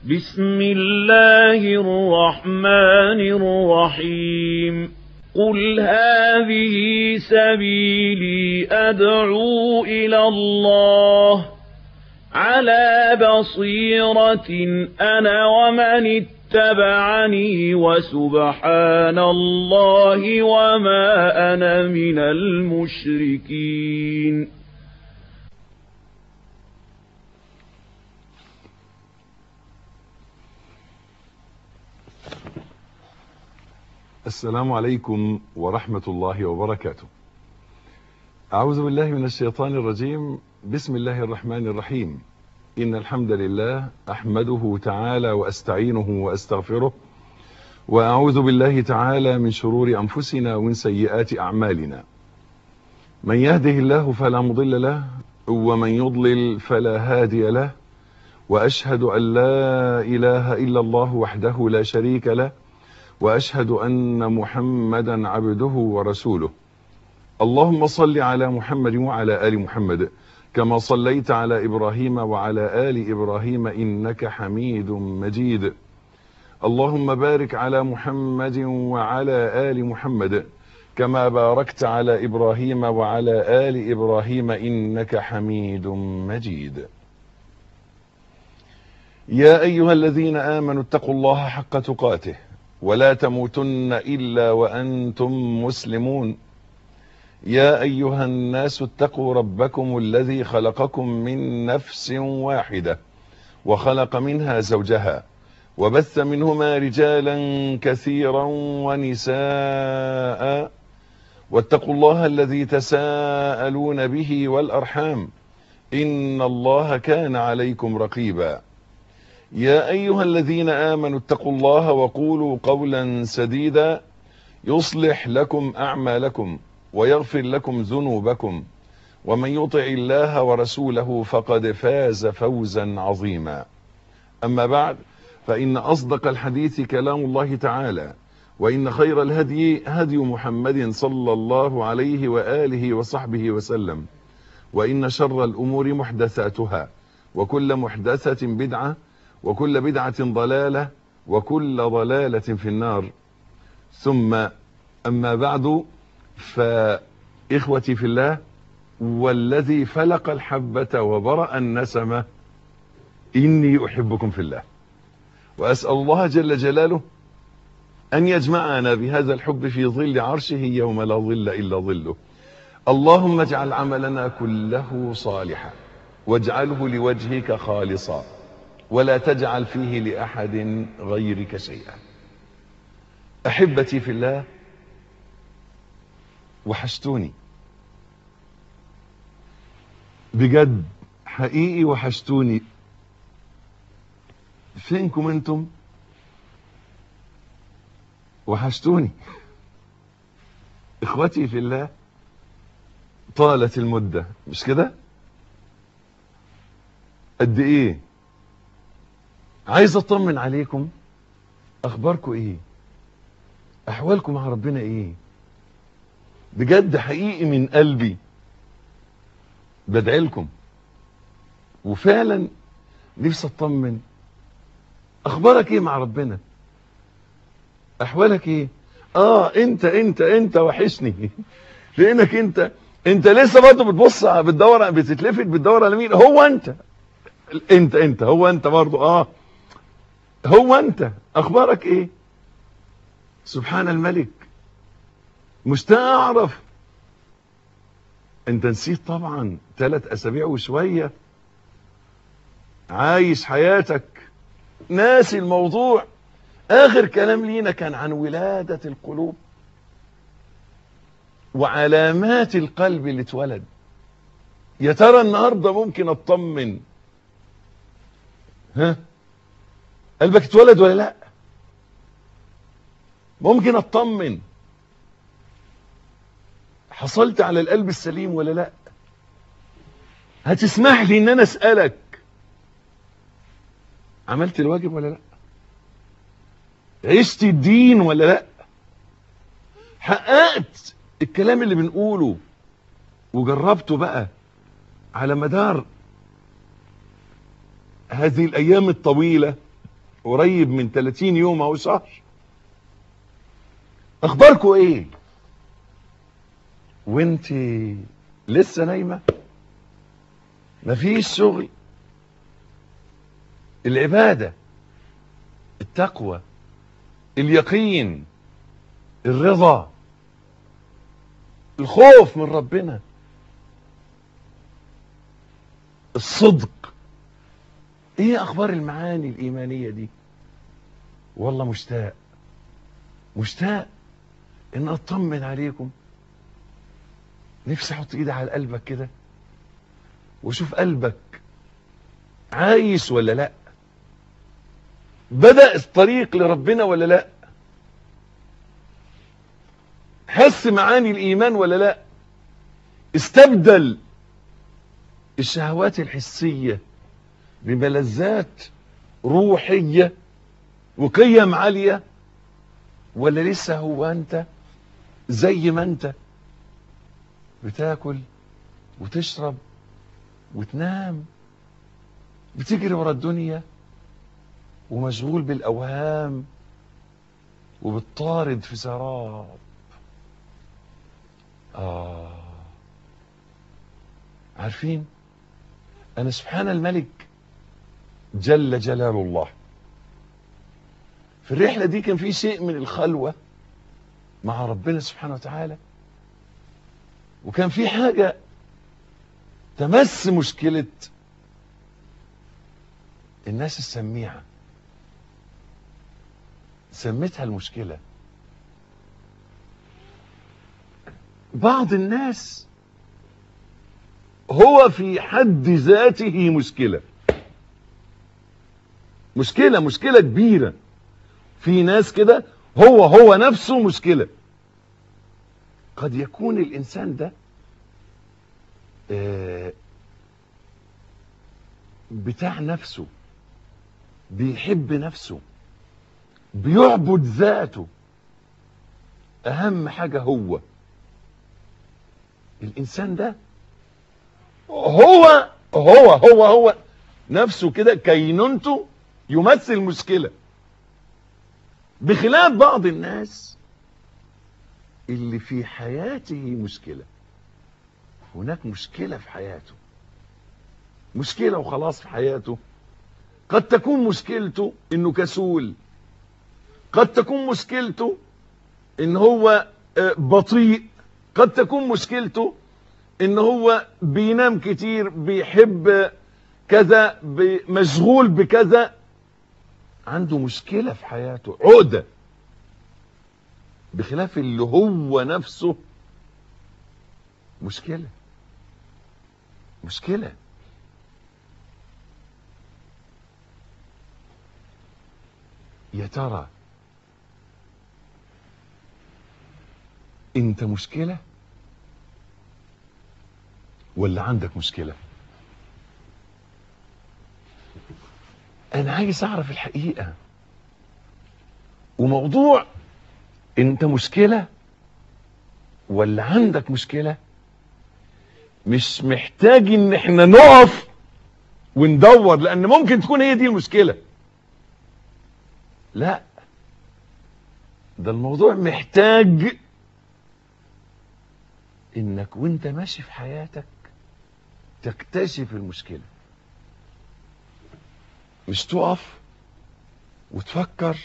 بسم الله الرحمن الرحيم قل هذه سبيلي أدعو إلى الله على بصيرة أنا ومن اتبعني وسبحان الله وما أنا من المشركين السلام عليكم ورحمة الله وبركاته أعوذ بالله من الشيطان الرجيم بسم الله الرحمن الرحيم إن الحمد لله أحمده تعالى وأستعينه وأستغفره وأعوذ بالله تعالى من شرور أنفسنا ومن سيئات أعمالنا من يهده الله فلا مضل له ومن يضلل فلا هادي له وأشهد أن لا إله إلا الله وحده لا شريك له واشهد ان محمدا عبده ورسوله اللهم صل على محمد وعلى ال محمد كما صليت على ابراهيم وعلى ال ابراهيم انك حميد مجيد اللهم بارك على محمد وعلى ال محمد كما باركت على ابراهيم وعلى ال ابراهيم انك حميد مجيد يا ايها الذين امنوا اتقوا الله حق تقاته ولا تموتن الا وانتم مسلمون يا ايها الناس اتقوا ربكم الذي خلقكم من نفس واحده وخلق منها زوجها وبث منهما رجالا كثيرا ونساء واتقوا الله الذي تساءلون به والارحام ان الله كان عليكم رقيبا يا ايها الذين امنوا اتقوا الله وقولوا قولا سديدا يصلح لكم اعمالكم ويغفر لكم ذنوبكم ومن يطع الله ورسوله فقد فاز فوزا عظيما اما بعد فان اصدق الحديث كلام الله تعالى وان خير الهدي هدي محمد صلى الله عليه واله وصحبه وسلم وان شر الامور محدثاتها وكل محدثه بدعه وكل بدعة ضلالة وكل ضلالة في النار ثم أما بعد فإخوتي في الله والذي فلق الحبة وبرأ النسمة إني أحبكم في الله وأسأل الله جل جلاله أن يجمعنا بهذا الحب في ظل عرشه يوم لا ظل إلا ظله اللهم اجعل عملنا كله صالحا واجعله لوجهك خالصا ولا تجعل فيه لأحد غيرك شيئا أحبتي في الله وحشتوني بجد حقيقي وحشتوني فينكم انتم وحشتوني اخوتي في الله طالت المدة مش كده قد ايه عايز اطمن عليكم اخباركم ايه احوالكم مع ربنا ايه بجد حقيقي من قلبي بدعي لكم وفعلا نفسي اطمن اخبارك ايه مع ربنا احوالك ايه اه انت انت انت وحشني لانك انت انت لسه برضه بتبص بتدور بتتلفت بتدور على مين هو انت انت انت هو انت برضه اه هو انت اخبارك ايه سبحان الملك مشتاق اعرف انت نسيت طبعا ثلاث اسابيع وشوية عايش حياتك ناسي الموضوع اخر كلام لينا كان عن ولادة القلوب وعلامات القلب اللي اتولد يا ترى النهاردة ممكن اطمن ها قلبك اتولد ولا لا ممكن اطمن حصلت على القلب السليم ولا لا هتسمح لي ان انا اسالك عملت الواجب ولا لا عشت الدين ولا لا حققت الكلام اللي بنقوله وجربته بقى على مدار هذه الايام الطويله قريب من 30 يوم او شهر اخباركم ايه وانت لسه نايمه مفيش شغل العباده التقوى اليقين الرضا الخوف من ربنا الصدق ايه اخبار المعاني الايمانيه دي والله مشتاق مشتاق ان اطمن عليكم نفسي احط ايدي على قلبك كده واشوف قلبك عايش ولا لا بدأ الطريق لربنا ولا لا حس معاني الايمان ولا لا استبدل الشهوات الحسيه بملذات روحيه وقيم عاليه ولا لسه هو انت زي ما انت بتاكل وتشرب وتنام بتجري ورا الدنيا ومشغول بالاوهام وبتطارد في سراب آه عارفين أنا سبحان الملك جل جلال الله في الرحلة دي كان في شيء من الخلوة مع ربنا سبحانه وتعالى وكان في حاجة تمس مشكلة الناس السميعة سميتها المشكلة بعض الناس هو في حد ذاته مشكلة مشكلة مشكلة كبيرة في ناس كده هو هو نفسه مشكلة قد يكون الإنسان ده آه، بتاع نفسه بيحب نفسه بيعبد ذاته أهم حاجة هو الإنسان ده هو هو هو هو نفسه كده كينونته يمثل مشكلة بخلاف بعض الناس اللي في حياته مشكلة هناك مشكلة في حياته مشكلة وخلاص في حياته قد تكون مشكلته انه كسول قد تكون مشكلته ان هو آه، بطيء قد تكون مشكلته ان هو بينام كتير بيحب كذا ب- مشغول بكذا عنده مشكلة في حياته عقدة بخلاف اللي هو نفسه مشكلة مشكلة يا ترى انت مشكلة ولا عندك مشكلة انا عايز اعرف الحقيقة وموضوع انت مشكلة ولا عندك مشكلة مش محتاج ان احنا نقف وندور لان ممكن تكون هي دي المشكلة لا ده الموضوع محتاج انك وانت ماشي في حياتك تكتشف المشكلة مش تقف وتفكر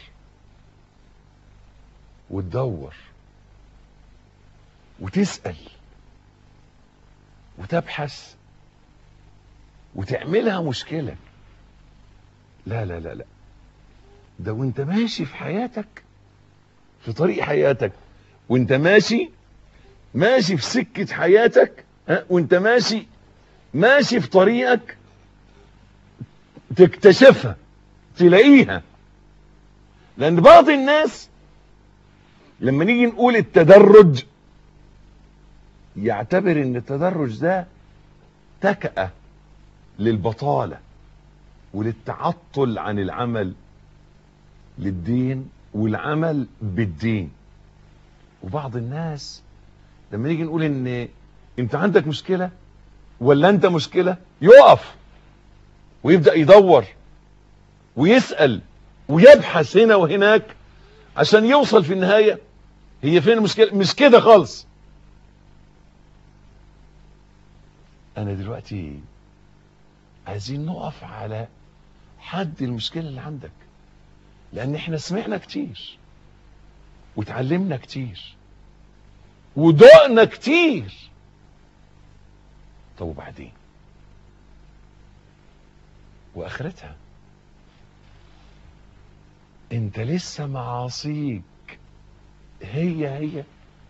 وتدور وتسأل وتبحث وتعملها مشكلة لا لا لا لا ده وانت ماشي في حياتك في طريق حياتك وانت ماشي ماشي في سكة حياتك ها وانت ماشي ماشي في طريقك تكتشفها تلاقيها لان بعض الناس لما نيجي نقول التدرج يعتبر ان التدرج ده تكأة للبطالة وللتعطل عن العمل للدين والعمل بالدين وبعض الناس لما نيجي نقول ان انت عندك مشكلة ولا انت مشكلة يقف ويبدأ يدور ويسأل ويبحث هنا وهناك عشان يوصل في النهاية هي فين المشكلة مش كده خالص انا دلوقتي عايزين نقف على حد المشكلة اللي عندك لان احنا سمعنا كتير وتعلمنا كتير ودقنا كتير طب وبعدين واخرتها انت لسه معاصيك هي هي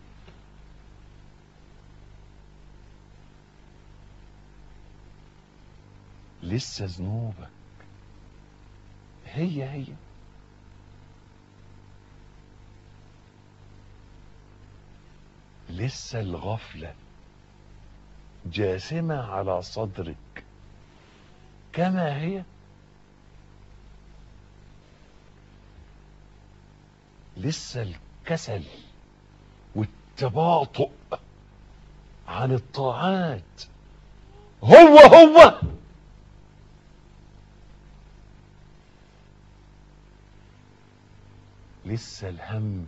لسه ذنوبك هي هي لسه الغفلة جاثمة على صدرك كما هي لسه الكسل والتباطؤ عن الطاعات هو هو لسه الهم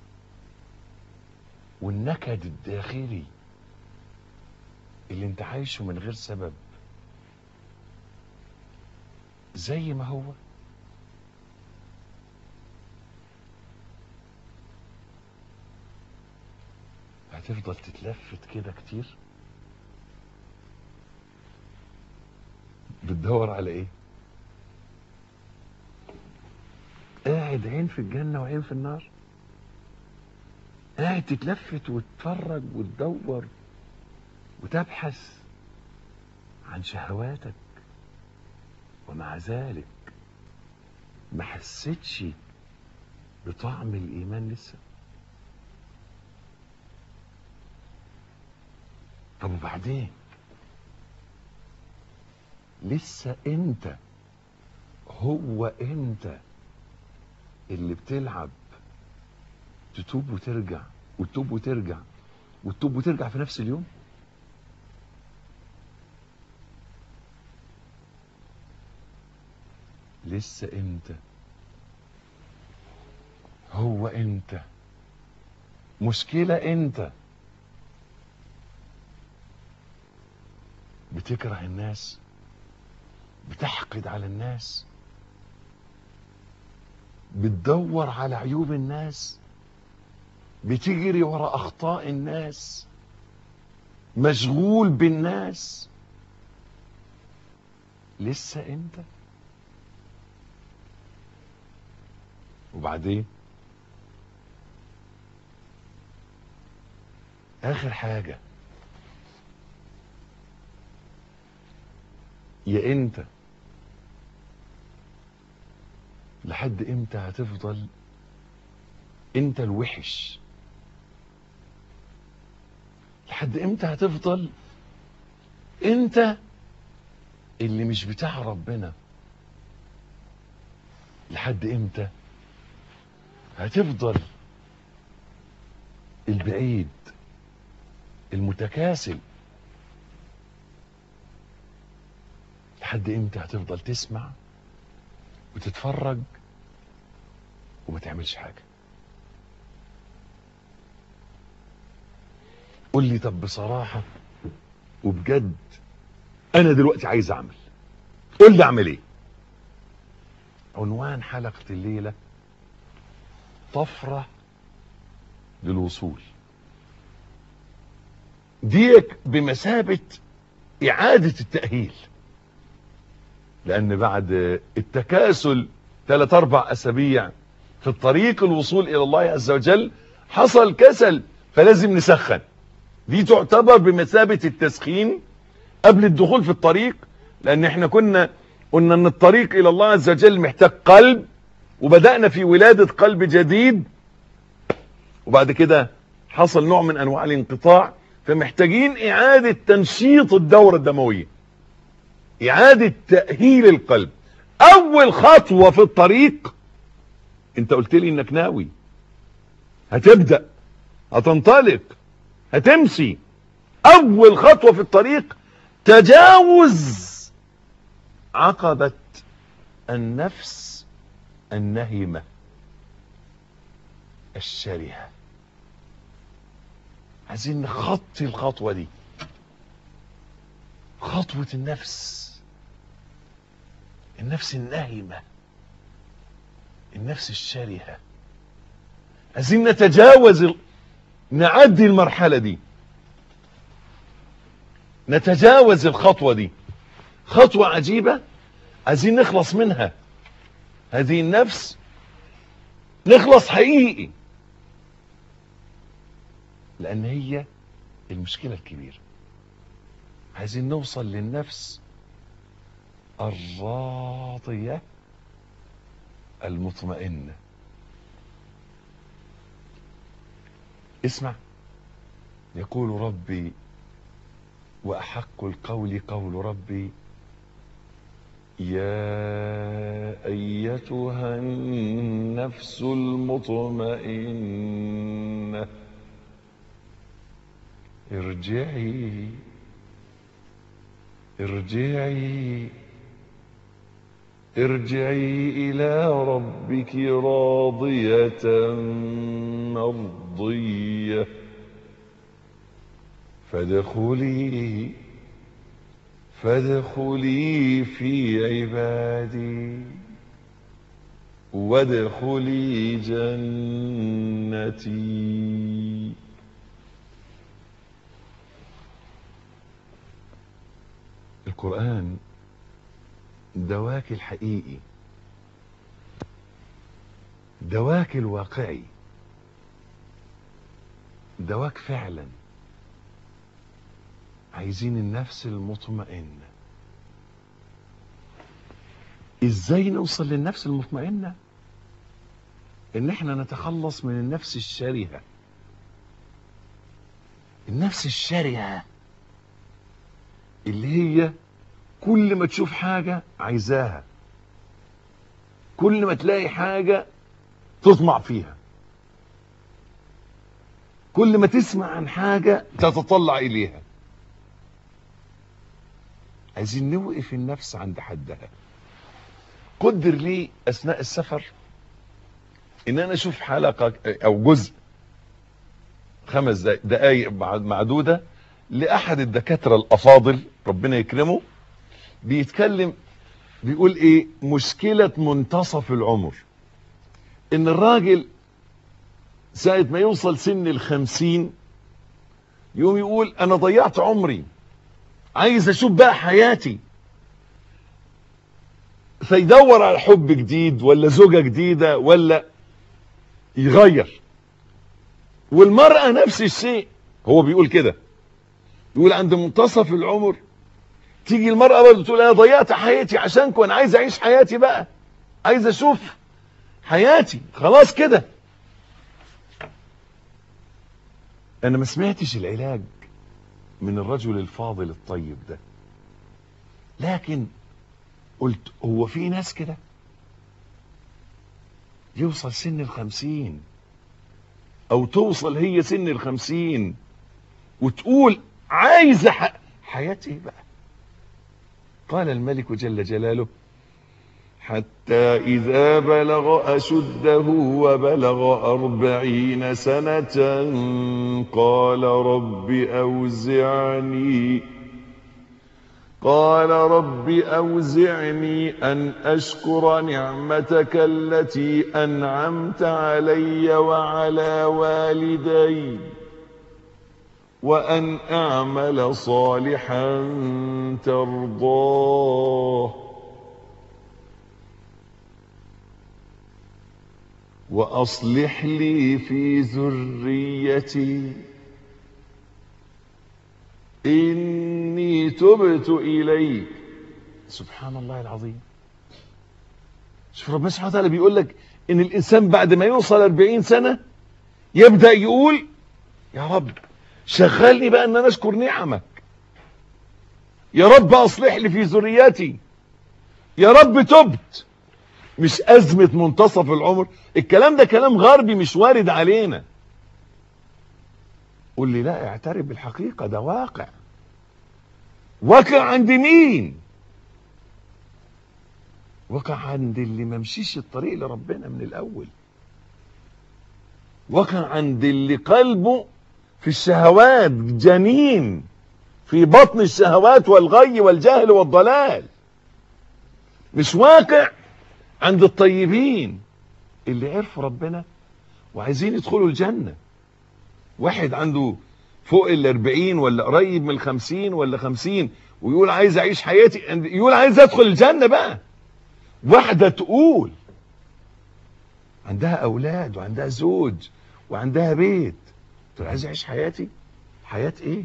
والنكد الداخلي اللي انت عايشه من غير سبب زي ما هو هتفضل تتلفت كده كتير بتدور على ايه قاعد عين في الجنة وعين في النار قاعد تتلفت وتتفرج وتدور وتبحث عن شهواتك ومع ذلك ما حسيتش بطعم الايمان لسه طب وبعدين لسه انت هو انت اللي بتلعب تتوب وترجع وتتوب وترجع وتتوب وترجع في نفس اليوم لسه انت هو انت مشكلة انت بتكره الناس بتحقد على الناس بتدور على عيوب الناس بتجري ورا اخطاء الناس مشغول بالناس لسه انت وبعدين اخر حاجة يا انت لحد امتى هتفضل انت الوحش لحد امتى هتفضل انت اللي مش بتاع ربنا لحد امتى هتفضل البعيد المتكاسل لحد امتى هتفضل تسمع وتتفرج وما تعملش حاجة قول لي طب بصراحة وبجد انا دلوقتي عايز اعمل قول لي اعمل ايه عنوان حلقة الليلة طفرة للوصول ديك بمثابة اعادة التأهيل لان بعد التكاسل ثلاث اربع اسابيع في الطريق الوصول الى الله عز وجل حصل كسل فلازم نسخن دي تعتبر بمثابة التسخين قبل الدخول في الطريق لان احنا كنا قلنا ان الطريق الى الله عز وجل محتاج قلب وبدأنا في ولادة قلب جديد وبعد كده حصل نوع من انواع الانقطاع فمحتاجين اعادة تنشيط الدورة الدموية اعادة تأهيل القلب اول خطوة في الطريق انت قلت لي انك ناوي هتبدأ هتنطلق هتمشي اول خطوة في الطريق تجاوز عقبة النفس النهمة الشرهة عايزين نخطي الخطوة دي خطوة النفس النفس النهمة النفس الشرهة عايزين نتجاوز ال... نعدي المرحلة دي نتجاوز الخطوة دي خطوة عجيبة عايزين نخلص منها هذه النفس نخلص حقيقي لأن هي المشكلة الكبيرة عايزين نوصل للنفس الراضية المطمئنة اسمع يقول ربي وأحق القول قول ربي يا أيتها النفس المطمئنة ارجعي ارجعي ارجعي إلى ربك راضية مرضية فادخلي فادخلي في عبادي وادخلي جنتي القرآن دواك الحقيقي دواك الواقعي دواك فعلا عايزين النفس المطمئنة ازاي نوصل للنفس المطمئنة ان احنا نتخلص من النفس الشرهة النفس الشرهة اللي هي كل ما تشوف حاجة عايزاها كل ما تلاقي حاجة تطمع فيها كل ما تسمع عن حاجة تتطلع إليها عايزين نوقف النفس عند حدها قدر لي أثناء السفر إن أنا أشوف حلقة أو جزء خمس دقائق معدودة لأحد الدكاترة الأفاضل ربنا يكرمه بيتكلم بيقول ايه مشكلة منتصف العمر ان الراجل ساعة ما يوصل سن الخمسين يقوم يقول انا ضيعت عمري عايز اشوف بقى حياتي فيدور على حب جديد ولا زوجة جديدة ولا يغير والمرأة نفس الشيء هو بيقول كده يقول عند منتصف العمر تيجي المرأة برضه تقول انا ضيعت حياتي عشانكم انا عايز اعيش حياتي بقى عايز اشوف حياتي خلاص كده انا ما سمعتش العلاج من الرجل الفاضل الطيب ده لكن قلت هو في ناس كده يوصل سن الخمسين او توصل هي سن الخمسين وتقول عايزة حياتي بقى قال الملك جل جلاله حتى إذا بلغ أشده وبلغ أربعين سنة قال رب أوزعني قال رب أوزعني أن أشكر نعمتك التي أنعمت علي وعلى والدي وأن أعمل صالحا ترضاه وأصلح لي في ذريتي إني تبت إليك سبحان الله العظيم شوف ربنا سبحانه وتعالى بيقول لك إن الإنسان بعد ما يوصل 40 سنة يبدأ يقول يا رب شغلني بقى ان انا اشكر نعمك يا رب اصلح لي في ذريتي يا رب تبت مش ازمة منتصف العمر الكلام ده كلام غربي مش وارد علينا قول لي لا اعترف بالحقيقة ده واقع واقع عند مين وقع عند اللي ما مشيش الطريق لربنا من الاول وقع عند اللي قلبه في الشهوات جنين في بطن الشهوات والغي والجهل والضلال مش واقع عند الطيبين اللي عرفوا ربنا وعايزين يدخلوا الجنة واحد عنده فوق الاربعين ولا قريب من الخمسين ولا خمسين ويقول عايز اعيش حياتي يقول عايز ادخل الجنة بقى واحدة تقول عندها اولاد وعندها زوج وعندها بيت تقول عايز اعيش حياتي حياة ايه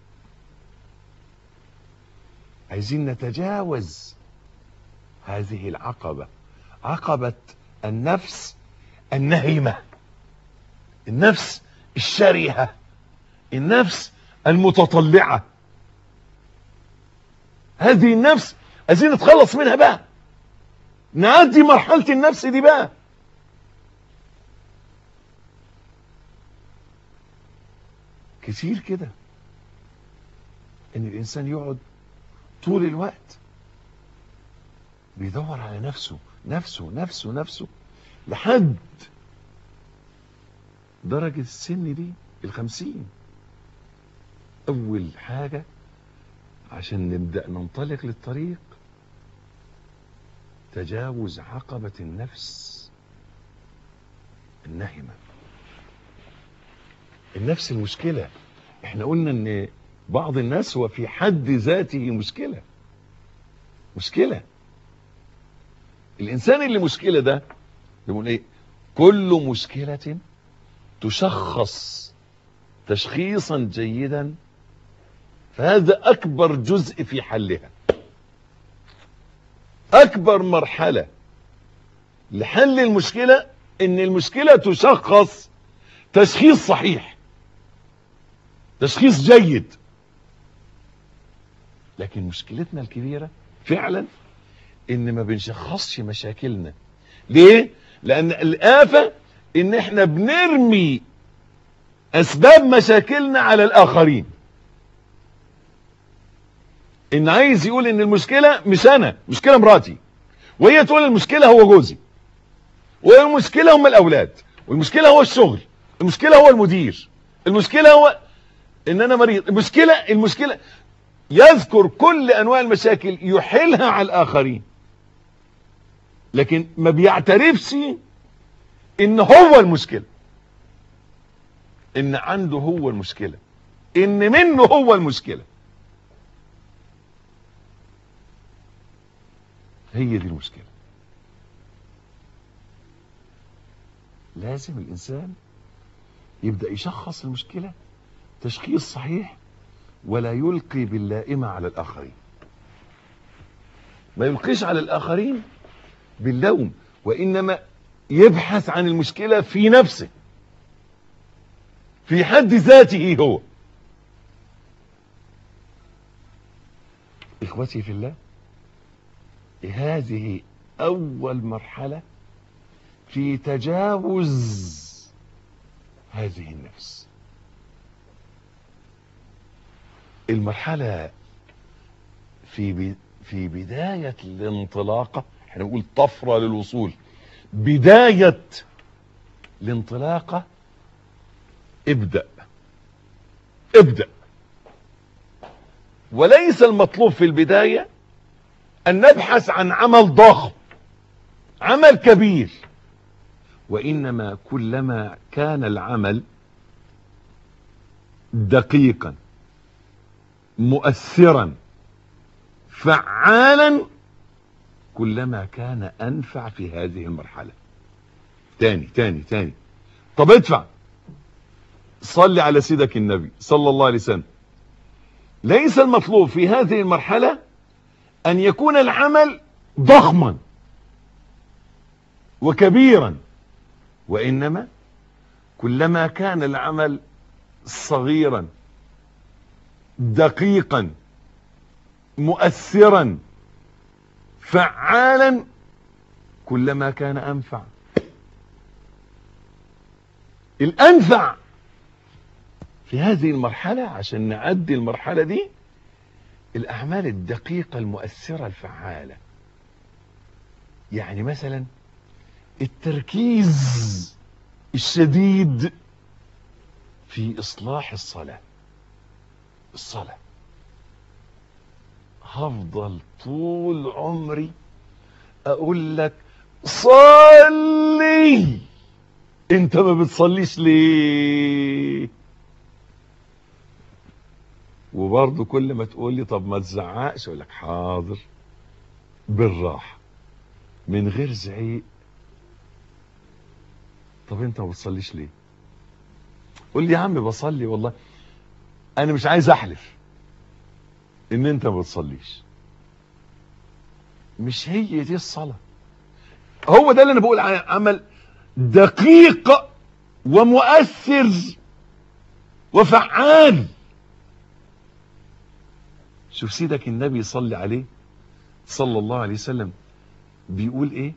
عايزين نتجاوز هذه العقبة عقبة النفس النهمة النفس الشرهة النفس المتطلعة هذه النفس عايزين نتخلص منها بقى نعدي مرحلة النفس دي بقى كتير كده ان الانسان يقعد طول الوقت بيدور على نفسه نفسه نفسه نفسه لحد درجة السن دي الخمسين أول حاجة عشان نبدأ ننطلق للطريق تجاوز عقبة النفس النهمة النفس المشكلة احنا قلنا ان بعض الناس هو في حد ذاته مشكلة مشكلة الانسان اللي مشكلة ده يقول ايه كل مشكلة تشخص تشخيصا جيدا فهذا اكبر جزء في حلها اكبر مرحلة لحل المشكلة ان المشكلة تشخص تشخيص صحيح تشخيص جيد لكن مشكلتنا الكبيرة فعلا ان ما بنشخصش مشاكلنا ليه لان الآفة ان احنا بنرمي اسباب مشاكلنا على الاخرين ان عايز يقول ان المشكلة مش انا مشكلة مراتي وهي تقول المشكلة هو جوزي والمشكلة هم الاولاد والمشكلة هو الشغل المشكلة هو المدير المشكلة هو ان انا مريض المشكلة المشكلة يذكر كل انواع المشاكل يحيلها على الاخرين لكن ما بيعترفش ان هو المشكلة ان عنده هو المشكلة ان منه هو المشكلة هي دي المشكلة لازم الانسان يبدأ يشخص المشكلة تشخيص صحيح ولا يلقي باللائمة على الآخرين ما يلقيش على الآخرين باللوم وإنما يبحث عن المشكلة في نفسه في حد ذاته هو إخوتي في الله هذه أول مرحلة في تجاوز هذه النفس المرحلة في في بداية الانطلاقة احنا بنقول طفرة للوصول بداية الانطلاقة ابدأ ابدأ وليس المطلوب في البداية ان نبحث عن عمل ضخم عمل كبير وانما كلما كان العمل دقيقا مؤثرا فعالا كلما كان انفع في هذه المرحلة تاني تاني تاني طب ادفع صلي على سيدك النبي صلى الله عليه وسلم ليس المطلوب في هذه المرحلة ان يكون العمل ضخما وكبيرا وانما كلما كان العمل صغيرا دقيقا مؤثرا فعالا كلما كان انفع الانفع في هذه المرحلة عشان نعدي المرحلة دي الاعمال الدقيقة المؤثرة الفعالة يعني مثلا التركيز الشديد في اصلاح الصلاة الصلاة هفضل طول عمري اقول لك صلي انت ما بتصليش ليه وبرضه كل ما تقول لي طب ما تزعقش اقول لك حاضر بالراحه من غير زعيق طب انت ما بتصليش ليه قول لي يا عم بصلي والله انا مش عايز احلف ان انت ما بتصليش مش هي دي الصلاه هو ده اللي انا بقول عليه عمل دقيق ومؤثر وفعال شوف سيدك النبي يصلي عليه صلى الله عليه وسلم بيقول ايه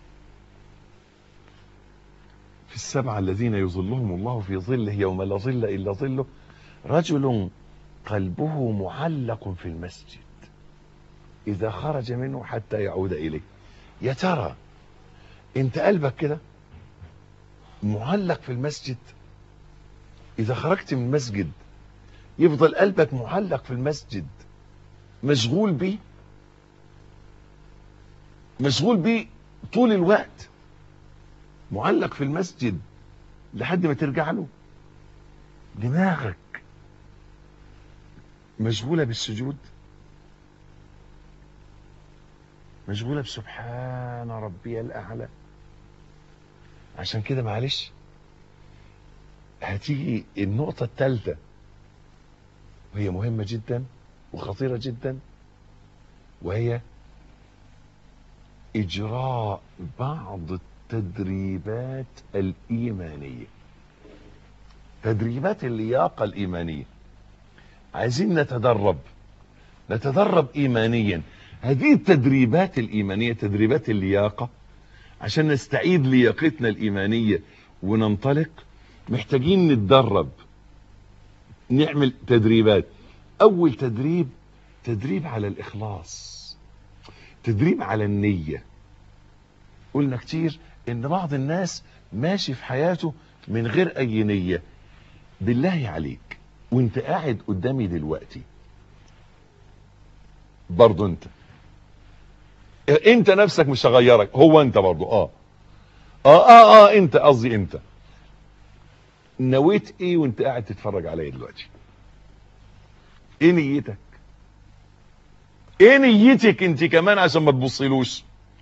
في السبعة الذين يظلهم الله في ظله يوم لا ظل إلا ظله رجل قلبه معلق في المسجد إذا خرج منه حتى يعود إليه يا ترى انت قلبك كده معلق في المسجد إذا خرجت من المسجد يفضل قلبك معلق في المسجد مشغول بيه مشغول بيه طول الوقت معلق في المسجد لحد ما ترجع له دماغك مشغولة بالسجود مشغولة بسبحان ربي الأعلى عشان كده معلش هتيجي النقطة الثالثة وهي مهمة جدا وخطيرة جدا وهي إجراء بعض التدريبات الإيمانية تدريبات اللياقة الإيمانية عايزين نتدرب نتدرب إيمانيا هذه التدريبات الإيمانية تدريبات اللياقة عشان نستعيد لياقتنا الإيمانية وننطلق محتاجين نتدرب نعمل تدريبات أول تدريب تدريب على الإخلاص تدريب على النية قلنا كتير إن بعض الناس ماشي في حياته من غير أي نية بالله عليك وانت قاعد قدامي دلوقتي برضو انت انت نفسك مش هغيرك هو انت برضو اه اه اه, آه انت قصدي انت نويت ايه وانت قاعد تتفرج عليا دلوقتي ايه نيتك ايه نيتك انت كمان عشان ما تبصيلوش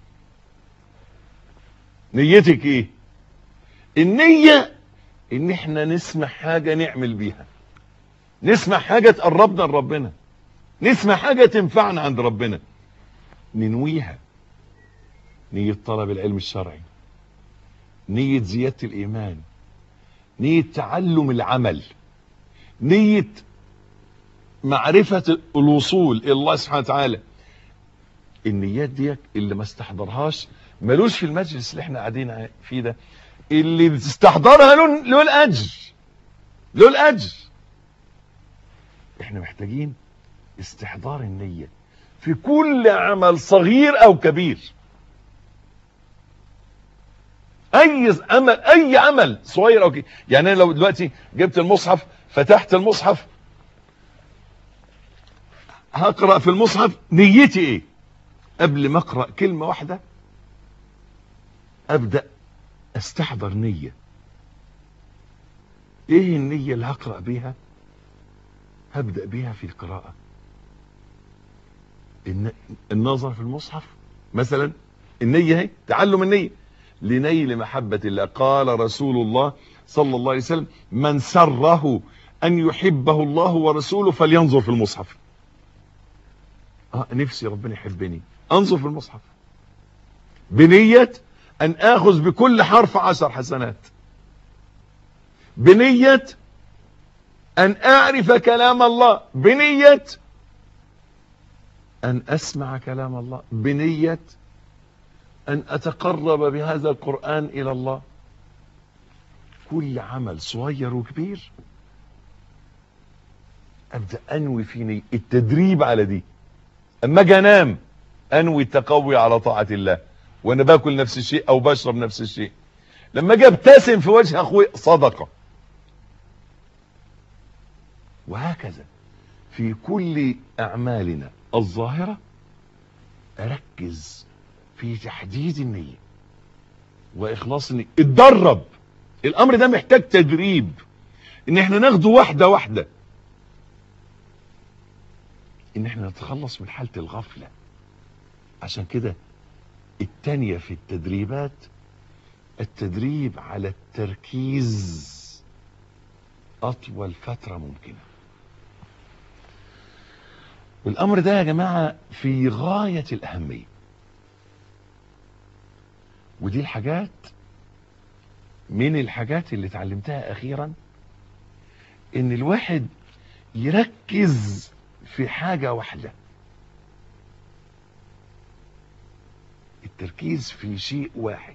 نيتك ايه النية ان احنا نسمع حاجة نعمل بيها نسمع حاجة تقربنا لربنا نسمع حاجة تنفعنا عند ربنا ننويها نية طلب العلم الشرعي نية زيادة الإيمان نية تعلم العمل نية معرفة الوصول إلى الله سبحانه وتعالى النيات ديك اللي ما استحضرهاش ملوش في المجلس اللي احنا قاعدين فيه ده اللي بتستحضرها له له الأجر له الأجر احنا محتاجين استحضار النية في كل عمل صغير او كبير اي عمل اي عمل صغير او كبير يعني انا لو دلوقتي جبت المصحف فتحت المصحف هقرأ في المصحف نيتي ايه قبل ما اقرأ كلمة واحدة ابدأ استحضر نية ايه النية اللي هقرأ بيها هبدأ بيها في القراءة النظر في المصحف مثلا النية هي تعلم النية لنيل محبة الله قال رسول الله صلى الله عليه وسلم من سره أن يحبه الله ورسوله فلينظر في المصحف آه نفسي ربنا يحبني أنظر في المصحف بنية أن آخذ بكل حرف عشر حسنات بنية أن أعرف كلام الله بنية أن أسمع كلام الله بنية أن أتقرب بهذا القرآن إلى الله كل عمل صغير وكبير أبدأ أنوي في نية التدريب على دي أما أجي أنام أنوي التقوي على طاعة الله وانا باكل نفس الشيء او بشرب نفس الشيء لما اجي ابتسم في وجه اخوي صدقة وهكذا في كل اعمالنا الظاهرة اركز في تحديد النية واخلاص النية اتدرب الامر ده محتاج تدريب ان احنا ناخده واحدة واحدة ان احنا نتخلص من حالة الغفلة عشان كده التانية في التدريبات التدريب على التركيز اطول فترة ممكنة والامر ده يا جماعة في غاية الاهمية ودي الحاجات من الحاجات اللي اتعلمتها اخيرا ان الواحد يركز في حاجة واحدة التركيز في شيء واحد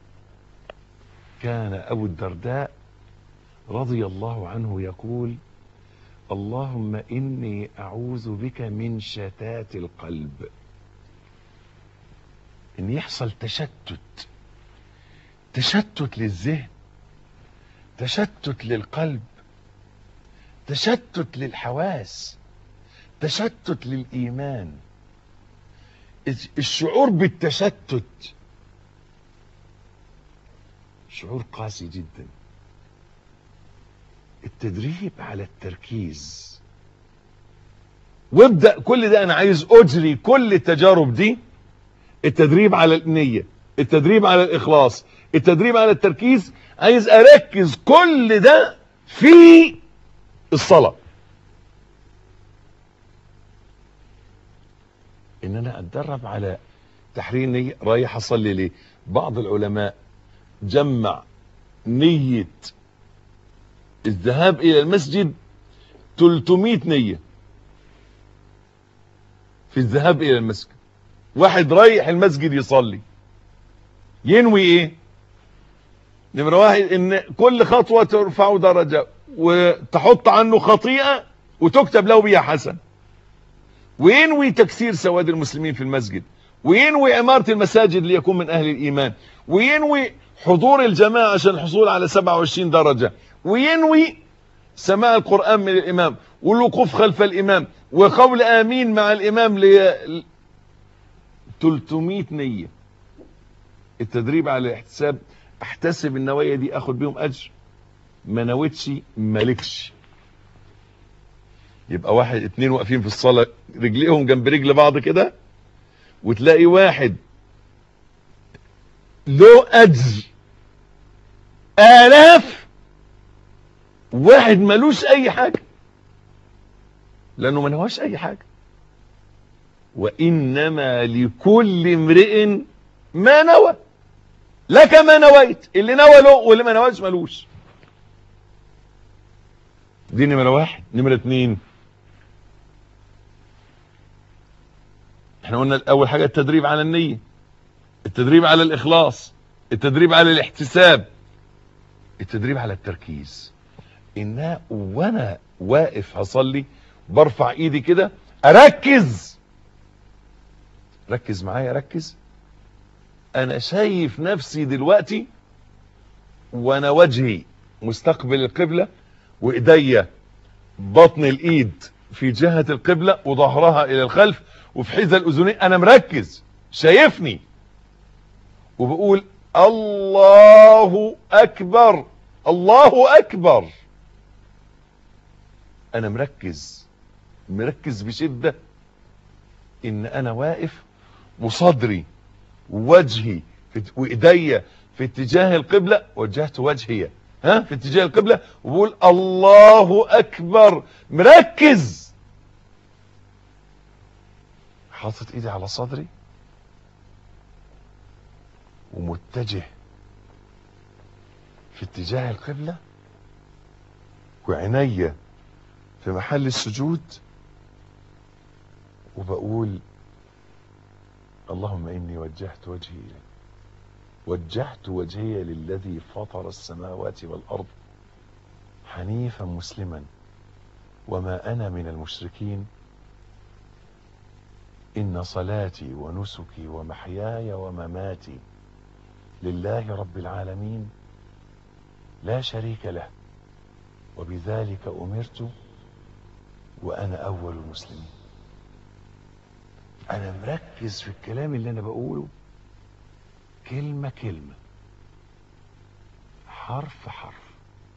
كان ابو الدرداء رضي الله عنه يقول اللهم اني اعوذ بك من شتات القلب ان يحصل تشتت تشتت للذهن تشتت للقلب تشتت للحواس تشتت للايمان الشعور بالتشتت شعور قاسي جدا التدريب على التركيز وابدأ كل ده انا عايز اجري كل التجارب دي التدريب على النية التدريب على الاخلاص التدريب على التركيز عايز اركز كل ده في الصلاة ان انا اتدرب على تحرير النية رايح اصلي ليه بعض العلماء جمع نية الذهاب الى المسجد 300 نية في الذهاب الى المسجد واحد رايح المسجد يصلي ينوي ايه نمرة واحد ان كل خطوة ترفعه درجة وتحط عنه خطيئة وتكتب له بها حسن وينوي تكسير سواد المسلمين في المسجد وينوي عمارة المساجد ليكون من اهل الايمان وينوي حضور الجماعة عشان الحصول على 27 درجة وينوي سماع القرآن من الامام والوقوف خلف الامام وقول امين مع الامام ل 300 نية التدريب على الاحتساب احتسب النوايا دي اخد بيهم اجر ما نويتش مالكش يبقى واحد اتنين واقفين في الصلاة رجليهم جنب رجل بعض كده وتلاقي واحد له اجر الاف واحد ملوش اي حاجة لانه ما نواش اي حاجة وانما لكل امرئ ما نوى لك ما نويت اللي نوى له واللي ما نواش ملوش دي نمرة واحد نمرة اتنين احنا قلنا اول حاجة التدريب على النية التدريب على الاخلاص التدريب على الاحتساب التدريب على التركيز ان وانا واقف هصلي برفع ايدي كده اركز ركز معايا ركز انا شايف نفسي دلوقتي وانا وجهي مستقبل القبلة وايديا بطن الايد في جهة القبلة وظهرها الى الخلف وفي حذاء الاذنين انا مركز شايفني وبقول الله اكبر الله اكبر انا مركز مركز بشدة ان انا واقف وصدري ووجهي وايديا في اتجاه القبلة وجهت وجهي ها في اتجاه القبلة وبقول الله اكبر مركز حاطط ايدي على صدري ومتجه في اتجاه القبلة وعينيا في محل السجود وبقول اللهم إني وجهت وجهي إليك وجهت وجهي للذي فطر السماوات والأرض حنيفا مسلما وما أنا من المشركين إن صلاتي ونسكي ومحياي ومماتي لله رب العالمين لا شريك له وبذلك أمرت وأنا أول المسلمين أنا مركز في الكلام اللي أنا بقوله كلمة كلمة حرف حرف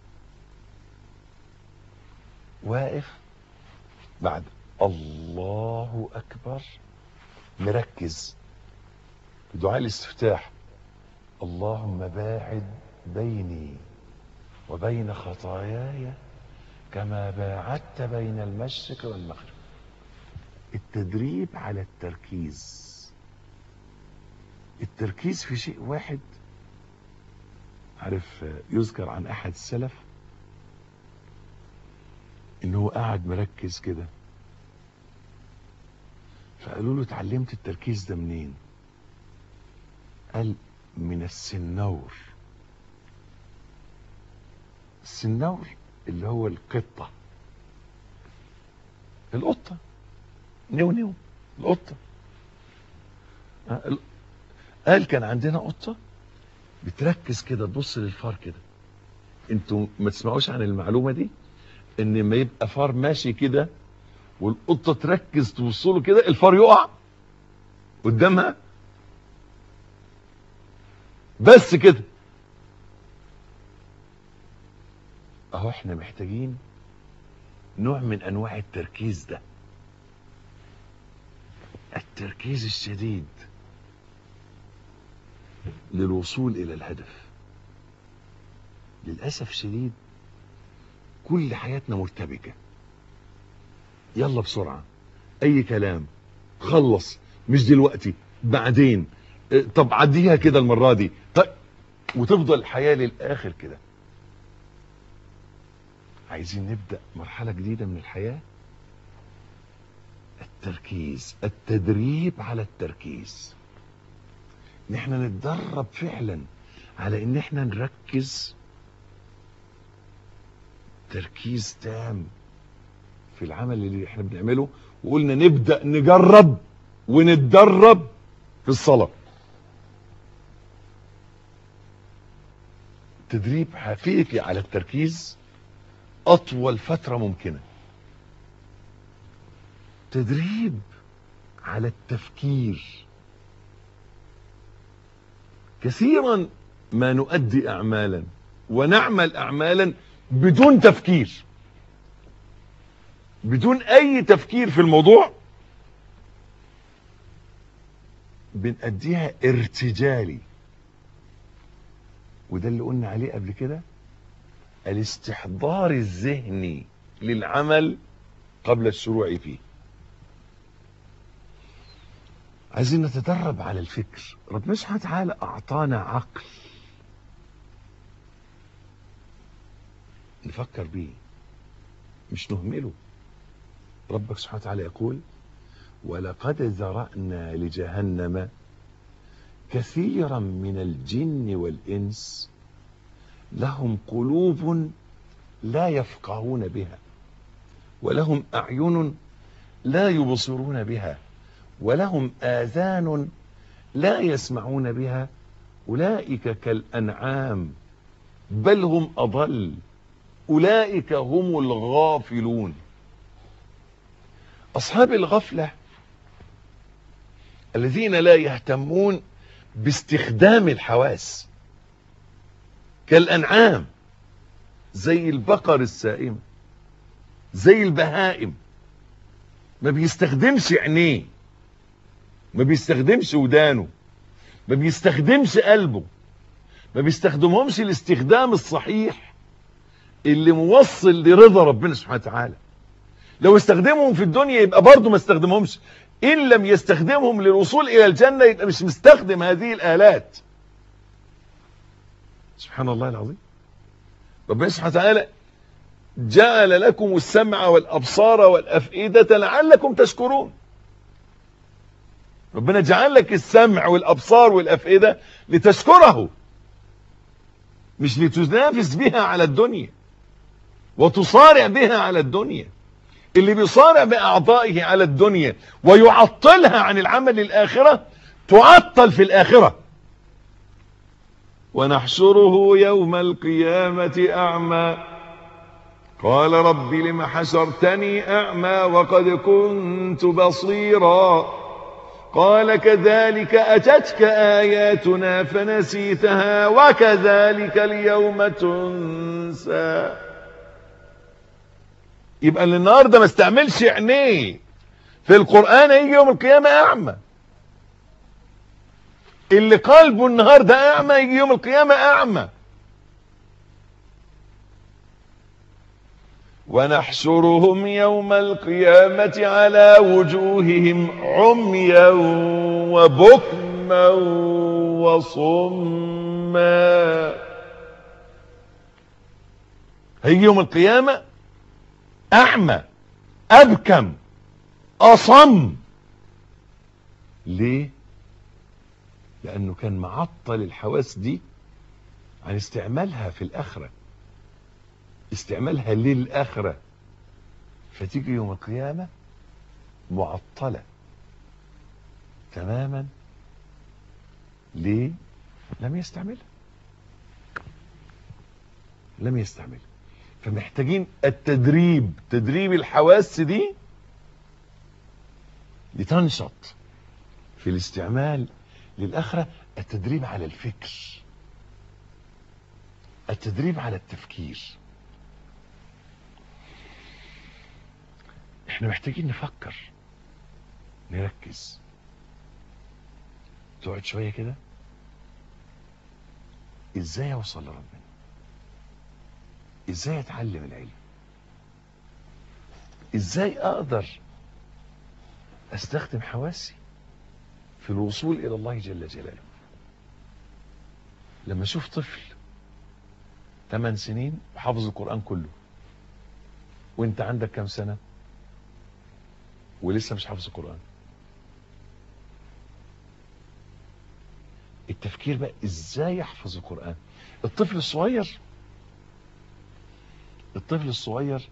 واقف بعد الله أكبر مركز في دعاء الاستفتاح اللهم باعد بيني وبين خطاياي كما باعدت بين المشرق والمغرب التدريب على التركيز التركيز في شيء واحد عارف يذكر عن احد السلف انه قاعد مركز كده فقالوا له اتعلمت التركيز ده منين قال من السنور السنور اللي هو القطة القطة نيو نيو القطة قال كان عندنا قطة بتركز كده تبص للفار كده انتوا ما تسمعوش عن المعلومة دي ان ما يبقى فار ماشي كده والقطة تركز تبص له كده الفار يقع قدامها بس كده اهو احنا محتاجين نوع من انواع التركيز ده التركيز الشديد للوصول الى الهدف للاسف شديد كل حياتنا مرتبكه يلا بسرعه اي كلام خلص مش دلوقتي بعدين اه، طب عديها كده المره دي طيب وتفضل الحياه للاخر كده عايزين نبدا مرحله جديده من الحياه التركيز التدريب على التركيز ان احنا نتدرب فعلا على ان احنا نركز تركيز تام في العمل اللي احنا بنعمله وقلنا نبدا نجرب ونتدرب في الصلاه تدريب حقيقي على التركيز اطول فتره ممكنه تدريب على التفكير كثيرا ما نؤدي اعمالا ونعمل اعمالا بدون تفكير بدون اي تفكير في الموضوع بنأديها ارتجالي وده اللي قلنا عليه قبل كده الاستحضار الذهني للعمل قبل الشروع فيه عايزين نتدرب على الفكر ربنا سبحانه وتعالى اعطانا عقل نفكر بيه مش نهمله ربك سبحانه وتعالى يقول ولقد ذرأنا لجهنم كثيرا من الجن والإنس لهم قلوب لا يفقهون بها ولهم أعين لا يبصرون بها ولهم آذان لا يسمعون بها أولئك كالأنعام بل هم أضل أولئك هم الغافلون أصحاب الغفلة الذين لا يهتمون باستخدام الحواس كالأنعام زي البقر السائمة زي البهائم ما بيستخدمش عينيه ما بيستخدمش ودانه ما بيستخدمش قلبه ما بيستخدمهمش الاستخدام الصحيح اللي موصل لرضا ربنا سبحانه وتعالى لو استخدمهم في الدنيا يبقى برضه ما استخدمهمش ان لم يستخدمهم للوصول الى الجنه يبقى مش مستخدم هذه الالات سبحان الله العظيم ربنا سبحانه وتعالى جعل لكم السمع والابصار والافئده لعلكم تشكرون ربنا جعل لك السمع والابصار والافئده لتشكره مش لتنافس بها على الدنيا وتصارع بها على الدنيا اللي بيصارع بأعضائه على الدنيا ويعطلها عن العمل للآخرة تعطل في الآخرة ونحشره يوم القيامة أعمى قال رب لم حشرتني أعمى وقد كنت بصيرا قال كذلك أتتك آياتنا فنسيتها وكذلك اليوم تنسى يبقى اللي النهارده ما استعملش عينيه في القرآن هيجي يوم القيامة أعمى اللي قلبه النهارده أعمى يجي يوم القيامة أعمى ونحشرهم يوم القيامة على وجوههم عميا وبكما وصما هيجي يوم القيامة أعمى أبكم أصم ليه؟ لأنه كان معطل الحواس دي عن استعمالها في الآخرة استعمالها للآخرة فتيجي يوم القيامة معطلة تماما ليه لم يستعملها لم يستعملها فمحتاجين التدريب تدريب الحواس دي لتنشط في الاستعمال للآخرة التدريب على الفكر التدريب على التفكير احنا محتاجين نفكر نركز تقعد شوية كده ازاي اوصل لربنا ازاي اتعلم العلم ازاي اقدر استخدم حواسي في الوصول الى الله جل جلاله لما اشوف طفل 8 سنين وحافظ القرآن كله وانت عندك كام سنة ولسه مش حافظ القرآن التفكير بقى ازاي احفظ القرآن الطفل الصغير الطفل الصغير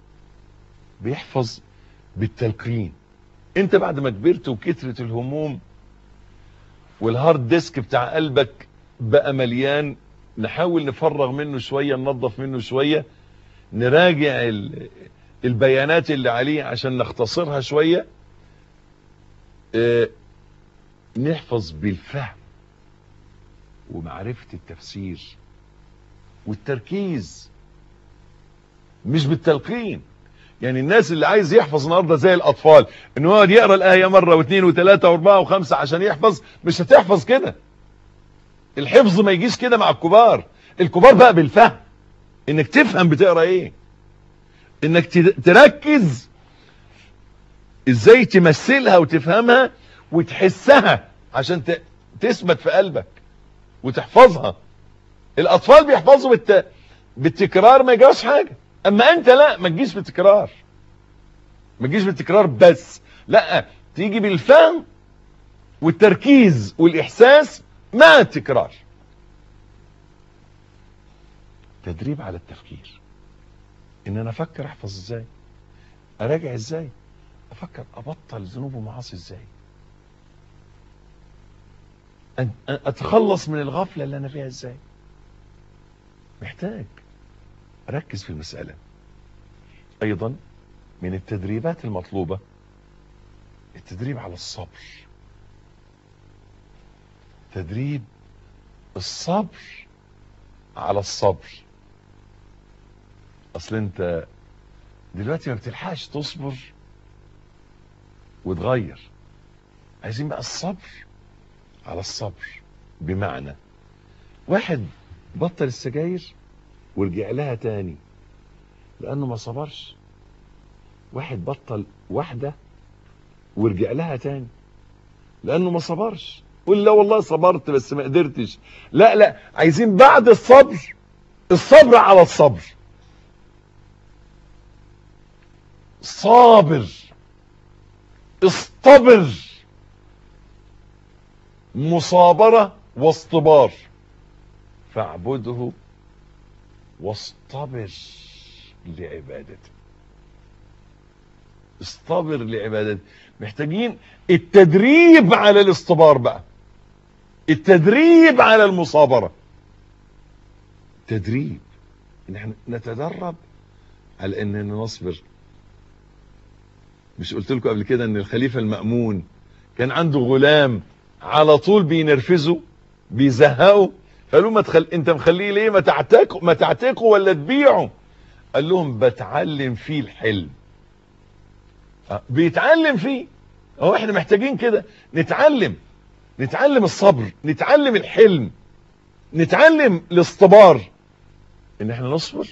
بيحفظ بالتلقين انت بعد ما كبرت وكترت الهموم والهارد ديسك بتاع قلبك بقى مليان نحاول نفرغ منه شوية ننظف منه شوية نراجع البيانات اللي عليه عشان نختصرها شوية اه نحفظ بالفهم ومعرفة التفسير والتركيز مش بالتلقين يعني الناس اللي عايز يحفظ النهارده زي الاطفال انه يقعد يقرا الايه مره واثنين وثلاثه واربعه وخمسه عشان يحفظ مش هتحفظ كده الحفظ ما يجيش كده مع الكبار الكبار بقى بالفهم انك تفهم بتقرا ايه انك تركز ازاي تمثلها وتفهمها وتحسها عشان تثبت في قلبك وتحفظها الاطفال بيحفظوا بالت... بالتكرار ما يجراش حاجه اما انت لا ما تجيش بالتكرار ما تجيش بالتكرار بس لا تيجي بالفهم والتركيز والاحساس مع التكرار تدريب على التفكير ان انا افكر احفظ ازاي اراجع ازاي افكر ابطل ذنوب ومعاصي ازاي أن اتخلص من الغفله اللي انا فيها ازاي محتاج ركز في المسألة ايضا من التدريبات المطلوبة التدريب على الصبر تدريب الصبر على الصبر اصل انت دلوقتي ما بتلحقش تصبر وتغير عايزين بقى الصبر على الصبر بمعنى واحد بطل السجاير ورجع لها تاني لانه ما صبرش واحد بطل واحدة ورجع لها تاني لانه ما صبرش قول لا والله صبرت بس ما قدرتش لا لا عايزين بعد الصبر الصبر على الصبر صابر اصطبر مصابرة واصطبار فاعبده واصطبر لعبادته اصطبر لعبادتي محتاجين التدريب على الاصطبار بقى التدريب على المصابرة تدريب ان احنا نتدرب على اننا نصبر مش قلت لكم قبل كده ان الخليفة المأمون كان عنده غلام على طول بينرفزه بيزهقه فقالوا ما تخل... انت مخليه ليه ما تعتقه ما تعتقه ولا تبيعه قال لهم بتعلم فيه الحلم أه، بيتعلم فيه هو احنا محتاجين كده نتعلم نتعلم الصبر نتعلم الحلم نتعلم الاصطبار ان احنا نصبر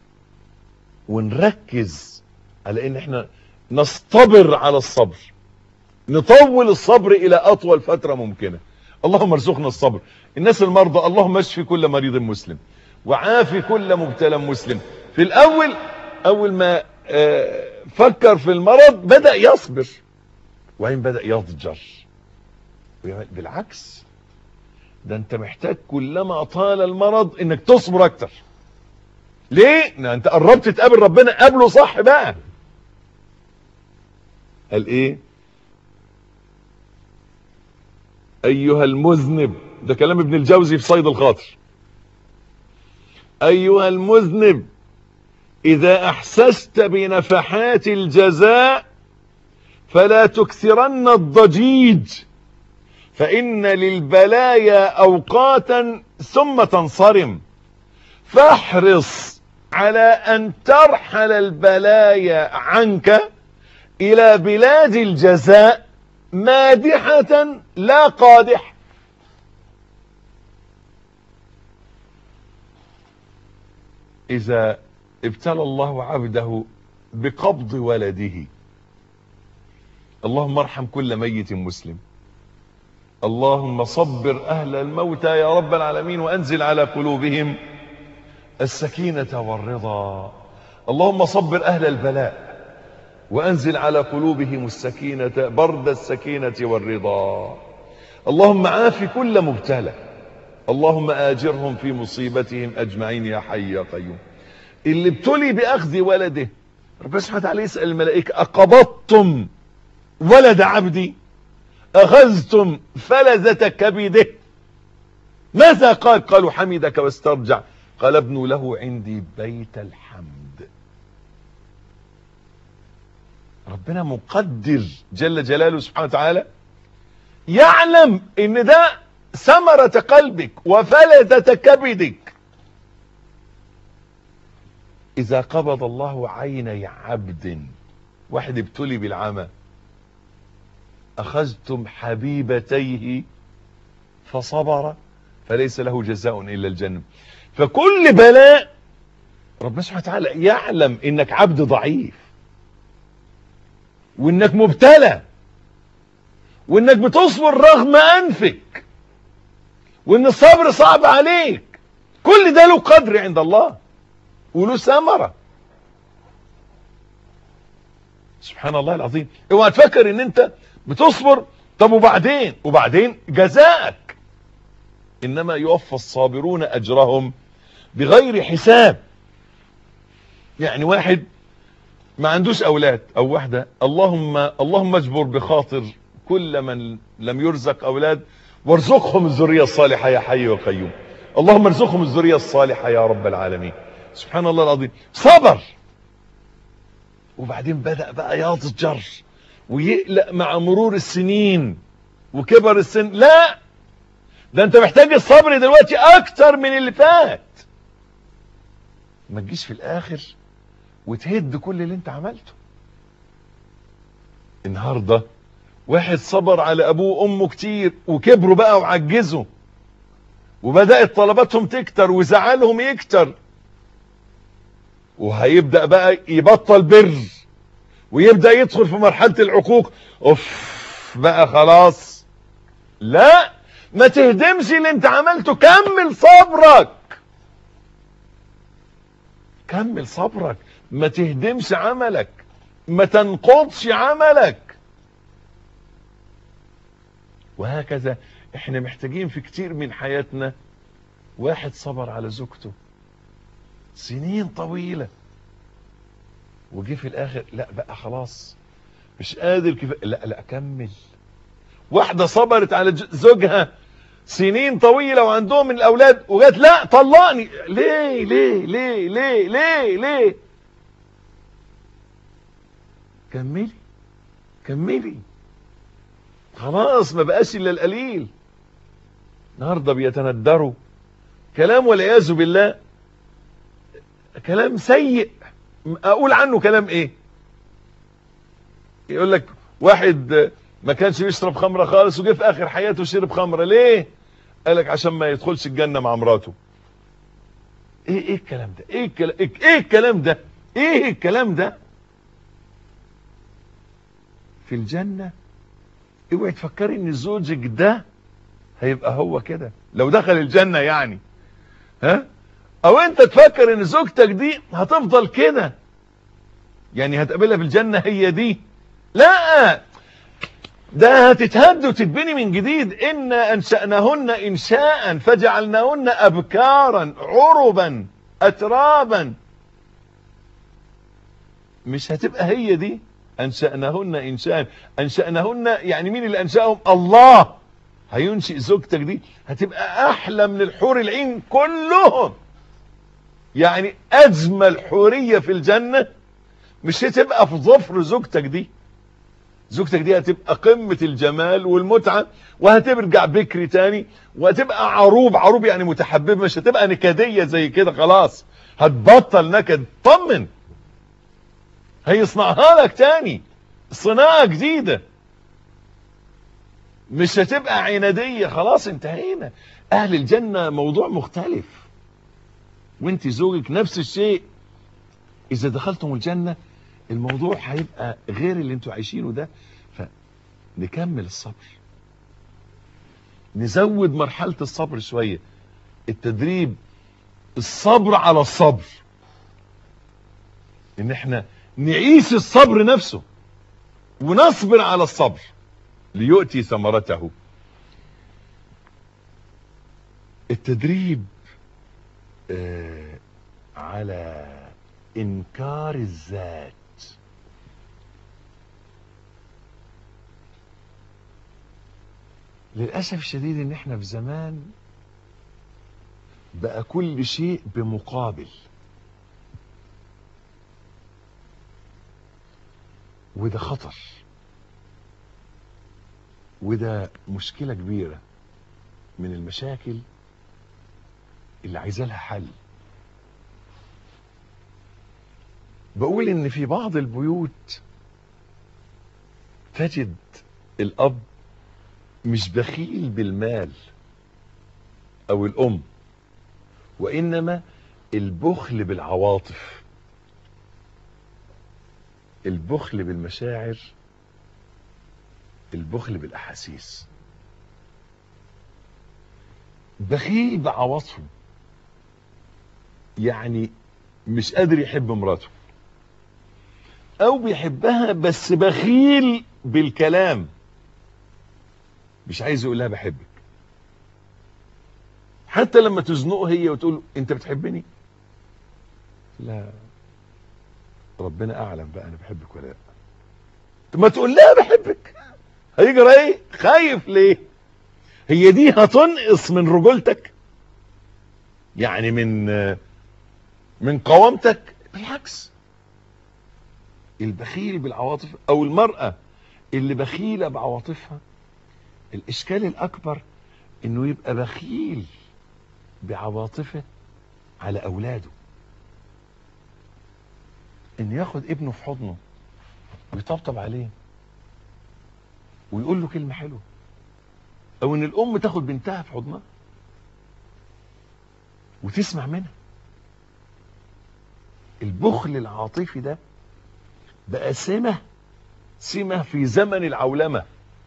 ونركز على ان احنا نصطبر على الصبر نطول الصبر الى اطول فترة ممكنة اللهم ارزقنا الصبر الناس المرضى اللهم اشفي كل مريض مسلم وعافي كل مبتلى مسلم في الاول اول ما آه، فكر في المرض بدأ يصبر وبعدين بدأ يضجر ويعمل- بالعكس ده انت محتاج كلما طال المرض انك تصبر اكتر ليه ده انت قربت تقابل ربنا قابله صح بقى قال ايه ايها المذنب ده كلام ابن الجوزي في صيد الخاطر ايها المذنب اذا احسست بنفحات الجزاء فلا تكثرن الضجيج فان للبلايا اوقاتا ثم تنصرم فاحرص على ان ترحل البلايا عنك الى بلاد الجزاء مادحة لا قادح اذا ابتلى الله عبده بقبض ولده اللهم ارحم كل ميت مسلم اللهم صبر اهل الموتى يا رب العالمين وانزل على قلوبهم السكينة والرضا اللهم صبر اهل البلاء وانزل على قلوبهم السكينة برد السكينة والرضا اللهم عاف كل مبتلى اللهم آجرهم في مصيبتهم أجمعين يا حي يا قيوم اللي ابتلي بأخذ ولده ربنا سبحانه وتعالى يسأل الملائكة أقبضتم ولد عبدي أخذتم فلذة كبده ماذا قال قالوا حمدك واسترجع قال ابن له عندي بيت الحمد ربنا مقدر جل جلاله سبحانه وتعالى يعلم ان ده ثمرة قلبك وفلذة كبدك اذا قبض الله عيني عبد واحد ابتلي بالعمى اخذتم حبيبتيه فصبر فليس له جزاء الا الجنة فكل بلاء ربنا سبحانه وتعالى يعلم انك عبد ضعيف وانك مبتلى وانك بتصبر رغم انفك وان الصبر صعب عليك كل ده له قدر عند الله وله ثمره سبحان الله العظيم اوعى تفكر ان انت بتصبر طب وبعدين وبعدين جزاءك انما يوفى الصابرون اجرهم بغير حساب يعني واحد ما عندوش اولاد او واحدة اللهم اللهم اجبر بخاطر كل من لم يرزق اولاد وارزقهم الذرية الصالحة يا حي وقيوم اللهم ارزقهم الذرية الصالحة يا رب العالمين سبحان الله العظيم صبر وبعدين بدأ بقى يضجر ويقلق مع مرور السنين وكبر السن لا ده انت محتاج الصبر دلوقتي اكتر من اللي فات ما تجيش في الاخر وتهد كل اللي انت عملته النهاردة واحد صبر على ابوه وامه كتير وكبروا بقى وعجزوا وبدأت طلباتهم تكتر وزعلهم يكتر وهيبدأ بقى يبطل بر ويبدأ يدخل في مرحلة العقوق اوف بقى خلاص لا ما تهدمش اللي انت عملته كمل صبرك كمل صبرك ما تهدمش عملك ما تنقضش عملك وهكذا احنا محتاجين في كتير من حياتنا واحد صبر على زوجته سنين طويلة وجي في الاخر لا بقى خلاص مش قادر كيف لا لا كمل واحدة صبرت على ج- زوجها سنين طويلة وعندهم من الأولاد وقالت لا طلقني ليه ليه ليه ليه ليه ليه كملي كملي خلاص ما بقاش إلا القليل النهارده بيتندروا كلام والعياذ بالله كلام سيء اقول عنه كلام ايه يقول لك واحد ما كانش بيشرب خمره خالص وجه في اخر حياته شرب خمره ليه قال لك عشان ما يدخلش الجنه مع مراته ايه ايه الكلام ده ايه الكلام ايه إيه الكلام ده ايه الكلام ده في الجنه اوعي تفكري ان زوجك ده هيبقى هو كده لو دخل الجنه يعني ها او انت تفكر ان زوجتك دي هتفضل كده يعني هتقابلها في الجنة هي دي لا ده هتتهد وتتبني من جديد إن أنشأناهن إنشاء فجعلناهن أبكارا عربا أترابا مش هتبقى هي دي أنشأناهن إنشاء أنشأناهن يعني مين اللي أنشأهم الله هينشئ زوجتك دي هتبقى أحلى من الحور العين كلهم يعني اجمل حورية في الجنة مش هتبقى في ظفر زوجتك دي زوجتك دي هتبقى قمة الجمال والمتعة وهترجع بكري تاني وهتبقى عروب عروب يعني متحببة مش هتبقى نكدية زي كده خلاص هتبطل نكد طمن هيصنعها لك تاني صناعة جديدة مش هتبقى عنادية خلاص انتهينا اهل الجنة موضوع مختلف وانت زوجك نفس الشيء اذا دخلتم الجنة الموضوع هيبقى غير اللي انتوا عايشينه ده فنكمل الصبر نزود مرحلة الصبر شوية التدريب الصبر على الصبر ان احنا نعيش الصبر نفسه ونصبر على الصبر ليؤتي ثمرته التدريب آه على انكار الذات للأسف الشديد ان احنا في زمان بقى كل شيء بمقابل وده خطر وده مشكلة كبيرة من المشاكل اللي عايزة لها حل بقول ان في بعض البيوت تجد الاب مش بخيل بالمال او الام وانما البخل بالعواطف البخل بالمشاعر البخل بالاحاسيس بخيل بعواطفه يعني مش قادر يحب مراته او بيحبها بس بخيل بالكلام مش عايز يقول لها بحبك حتى لما تزنقه هي وتقول انت بتحبني لا ربنا اعلم بقى انا بحبك ولا لا طب ما تقول لها بحبك هيجرى ايه خايف ليه هي دي هتنقص من رجولتك يعني من من قوامتك بالعكس البخيل بالعواطف او المرأة اللي بخيلة بعواطفها الاشكال الاكبر انه يبقى بخيل بعواطفه على اولاده ان ياخد ابنه في حضنه ويطبطب عليه ويقول له كلمة حلوة او ان الام تاخد بنتها في حضنها وتسمع منها البخل العاطفي ده بقى سمة سمة في زمن العولمة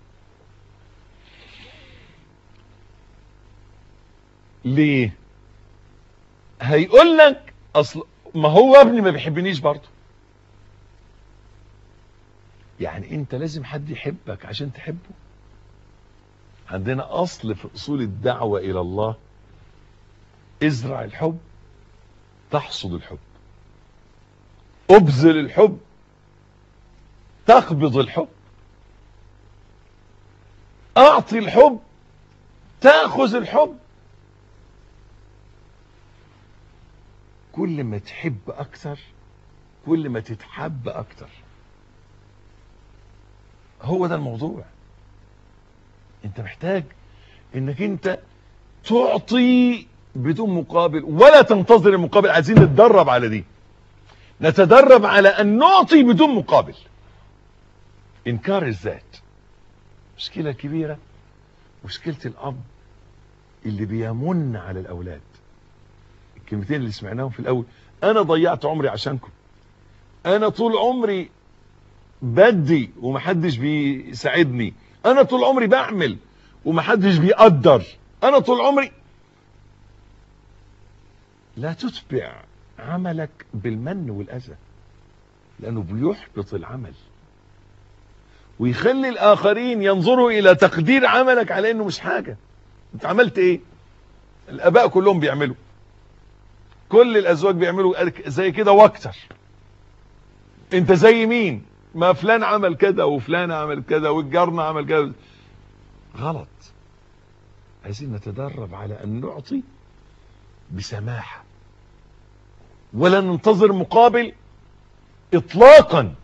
ليه هيقول لك اصل ما هو ابني ما بيحبنيش برضه يعني انت لازم حد يحبك عشان تحبه عندنا اصل في اصول الدعوة الى الله ازرع الحب تحصد الحب ابذل الحب تقبض الحب اعطي الحب تاخذ الحب كل ما تحب اكتر كل ما تتحب اكتر هو ده الموضوع انت محتاج انك انت تعطي بدون مقابل ولا تنتظر المقابل عايزين نتدرب على دي نتدرب على ان نعطي بدون مقابل انكار الذات مشكلة كبيرة مشكلة الاب اللي بيمن على الاولاد الكلمتين اللي سمعناهم في الاول انا ضيعت عمري عشانكم انا طول عمري بدي ومحدش بيساعدني انا طول عمري بعمل ومحدش بيقدر انا طول عمري لا تتبع عملك بالمن والاذى لانه بيحبط العمل ويخلي الاخرين ينظروا الى تقدير عملك على انه مش حاجة انت عملت ايه الاباء كلهم بيعملوا كل الازواج بيعملوا زي كده واكتر انت زي مين ما فلان عمل كذا وفلان عمل كذا والجارنا عمل كذا غلط عايزين نتدرب على ان نعطي بسماحة ولا ننتظر مقابل اطلاقا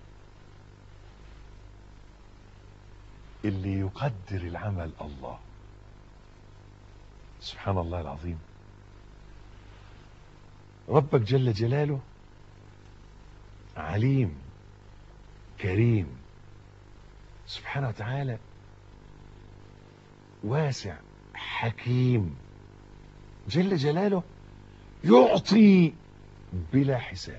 اللي يقدر العمل الله سبحان الله العظيم ربك جل جلاله عليم كريم سبحانه وتعالى واسع حكيم جل جلاله يعطي بلا حساب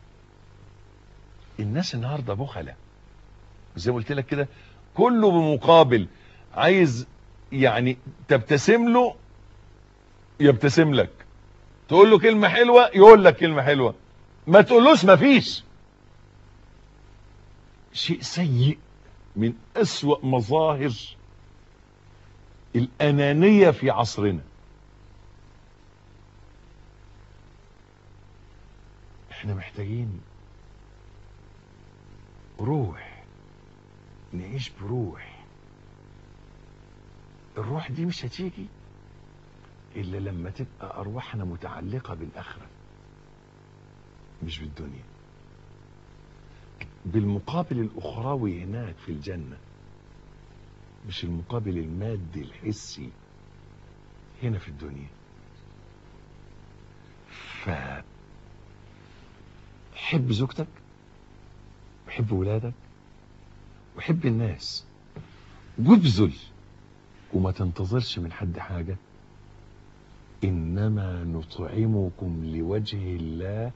الناس النهارده بخلة زي ما قلت لك كده كله بمقابل عايز يعني تبتسم له يبتسم لك تقول له كلمة حلوة يقول لك كلمة حلوة ما تقولوش ما فيش شيء سيء من أسوأ مظاهر الأنانية في عصرنا احنا محتاجين روح نعيش بروح الروح دي مش هتيجي الا لما تبقى ارواحنا متعلقة بالاخرة مش بالدنيا بالمقابل الاخروي هناك في الجنة مش المقابل المادي الحسي هنا في الدنيا ف حب زوجتك وحب ولادك وحب الناس وابذل وما تنتظرش من حد حاجة إنما نطعمكم لوجه الله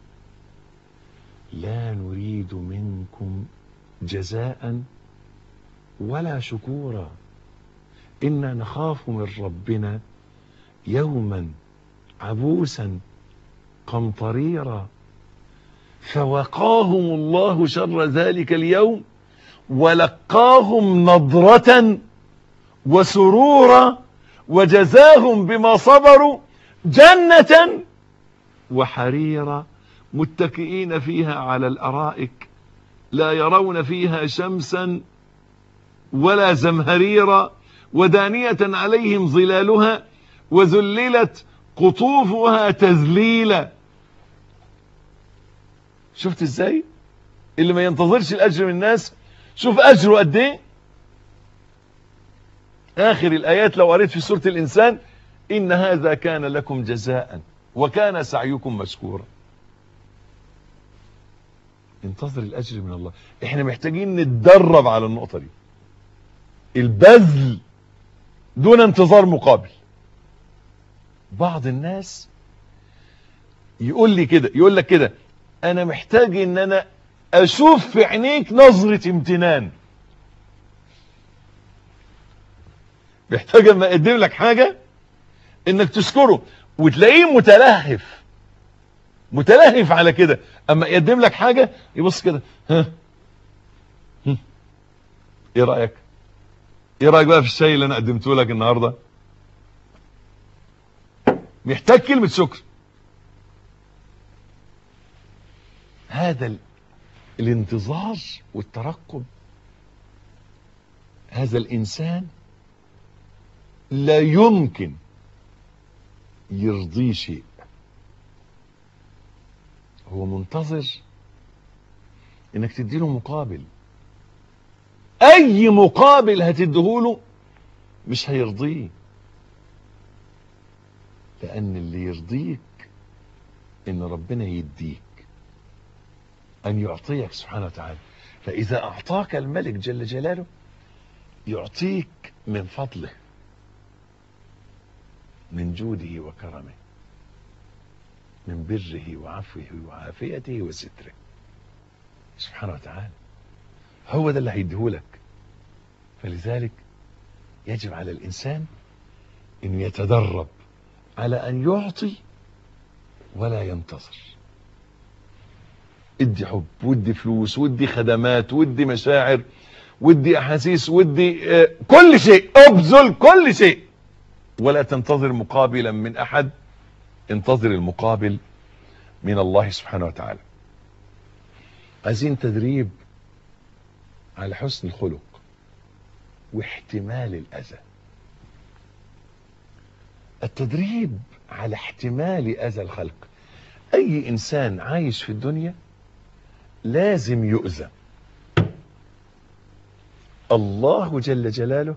لا نريد منكم جزاء ولا شكورا إنا نخاف من ربنا يوما عبوسا قمطريرا فوقاهم الله شر ذلك اليوم ولقاهم نضرة وسرورا وجزاهم بما صبروا جنة وحريرا متكئين فيها على الأرائك لا يرون فيها شمسا ولا زمهريرا ودانية عليهم ظلالها وذللت قطوفها تذليلا شفت ازاي اللي ما ينتظرش الاجر من الناس شوف اجره قد ايه اخر الايات لو قريت في سورة الانسان ان هذا كان لكم جزاء وكان سعيكم مشكورا انتظر الاجر من الله احنا محتاجين نتدرب على النقطة دي البذل دون انتظار مقابل بعض الناس يقول لي كده يقول لك كده انا محتاج ان انا اشوف في عينيك نظرة امتنان محتاج اما اقدم لك حاجة انك تشكره وتلاقيه متلهف متلهف على كده اما يقدم لك حاجة يبص كده ها هم. ايه رأيك ايه رأيك بقى في الشاي اللي انا قدمته لك النهاردة محتاج كلمة شكر هذا الانتظار والترقب هذا الانسان لا يمكن يرضيه شيء هو منتظر انك تديله مقابل اي مقابل هتديهوله مش هيرضيه لان اللي يرضيك ان ربنا يديك ان يعطيك سبحانه وتعالى فاذا اعطاك الملك جل جلاله يعطيك من فضله من جوده وكرمه من بره وعفوه وعافيته وستره سبحانه وتعالى هو ده اللي هيديهولك فلذلك يجب على الانسان انه يتدرب على ان يعطي ولا ينتظر ادي حب ودي فلوس ودي خدمات ودي مشاعر ودي احاسيس ودي آه كل شيء ابذل كل شيء ولا تنتظر مقابلا من احد انتظر المقابل من الله سبحانه وتعالى عايزين تدريب على حسن الخلق واحتمال الاذى التدريب على احتمال اذى الخلق اي انسان عايش في الدنيا لازم يؤذى الله جل جلاله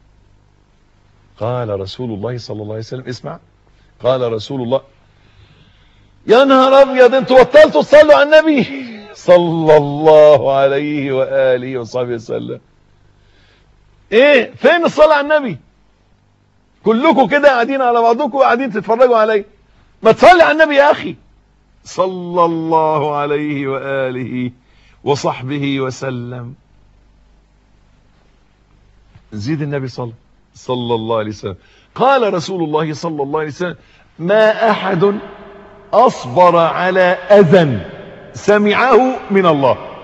قال رسول الله صلى الله عليه وسلم اسمع قال رسول الله يا نهار ابيض انتوا بطلتوا تصلوا على النبي صلى الله عليه واله وصحبه وسلم ايه فين الصلاه على النبي كلكم كده قاعدين على بعضكم وقاعدين تتفرجوا علي ما تصلي على النبي يا اخي صلى الله عليه واله وصحبه وسلم زيد النبي صلى صلى الله عليه وسلم قال رسول الله صلى الله عليه وسلم ما احد اصبر على اذى سمعه من الله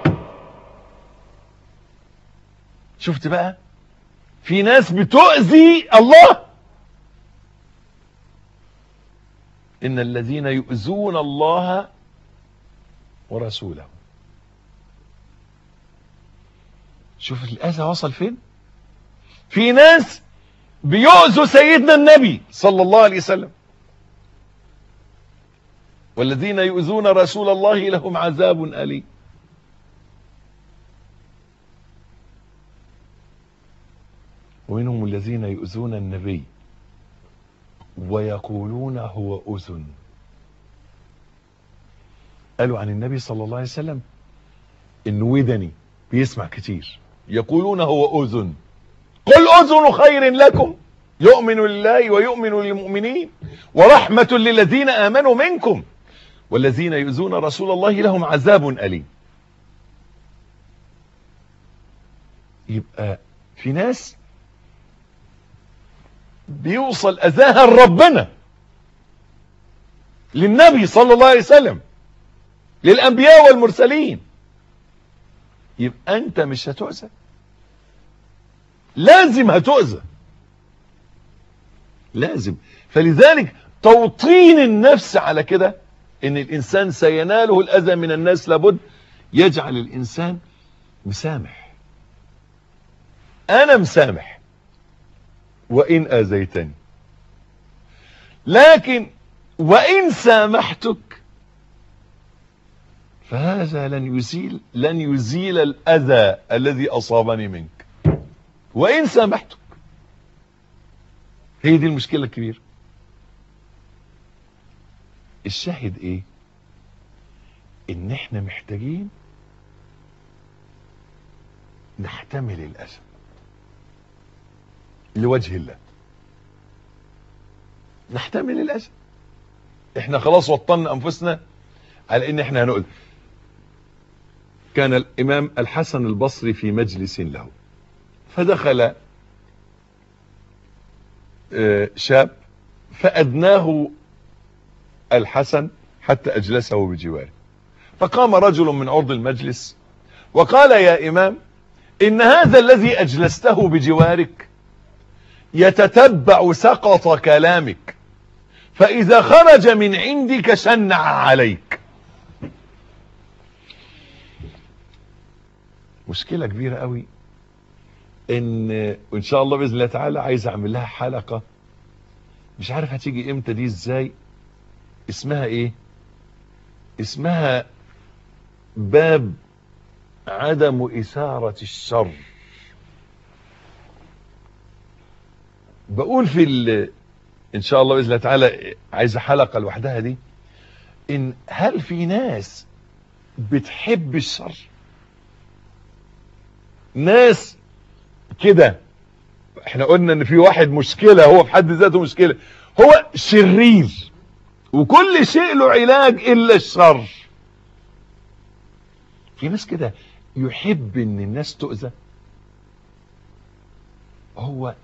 شفت بقى في ناس بتؤذي الله ان الذين يؤذون الله ورسوله شوف الاذى وصل فين في ناس بيؤذوا سيدنا النبي صلى الله عليه وسلم والذين يؤذون رسول الله لهم عذاب أليم ومنهم الذين يؤذون النبي ويقولون هو أذن قالوا عن النبي صلى الله عليه وسلم انه ودني بيسمع كتير يقولون هو أذن قل أذن خير لكم يؤمن لله ويؤمن للمؤمنين ورحمة للذين آمنوا منكم والذين يؤذون رسول الله لهم عذاب أليم يبقى في ناس بيوصل أذاها لربنا للنبي صلى الله عليه وسلم للأنبياء والمرسلين يبقى أنت مش هتؤذى لازم هتؤذى لازم فلذلك توطين النفس على كده ان الانسان سيناله الاذى من الناس لابد يجعل الانسان مسامح انا مسامح وان اذيتني لكن وان سامحتك فهذا لن يزيل لن يزيل الاذى الذي اصابني منك وان سامحتك هي دي المشكله الكبيره الشاهد ايه ان احنا محتاجين نحتمل الاذى لوجه الله نحتمل الاذى احنا خلاص وطنا انفسنا على ان احنا هنقول كان الامام الحسن البصري في مجلس له فدخل شاب فادناه الحسن حتى اجلسه بجواره فقام رجل من عرض المجلس وقال يا امام ان هذا الذي اجلسته بجوارك يتتبع سقط كلامك فاذا خرج من عندك شنع عليك مشكلة كبيرة قوي ان وان شاء الله باذن الله تعالى عايز اعمل لها حلقة مش عارف هتيجي امتى دي ازاي اسمها ايه اسمها باب عدم اثارة الشر بقول في ال... ان شاء الله باذن الله تعالى عايزه حلقه لوحدها دي ان هل في ناس بتحب الشر ناس كده احنا قلنا ان في واحد مشكله هو في حد ذاته مشكله هو شرير وكل شيء له علاج الا الشر في ناس كده يحب ان الناس تؤذى هو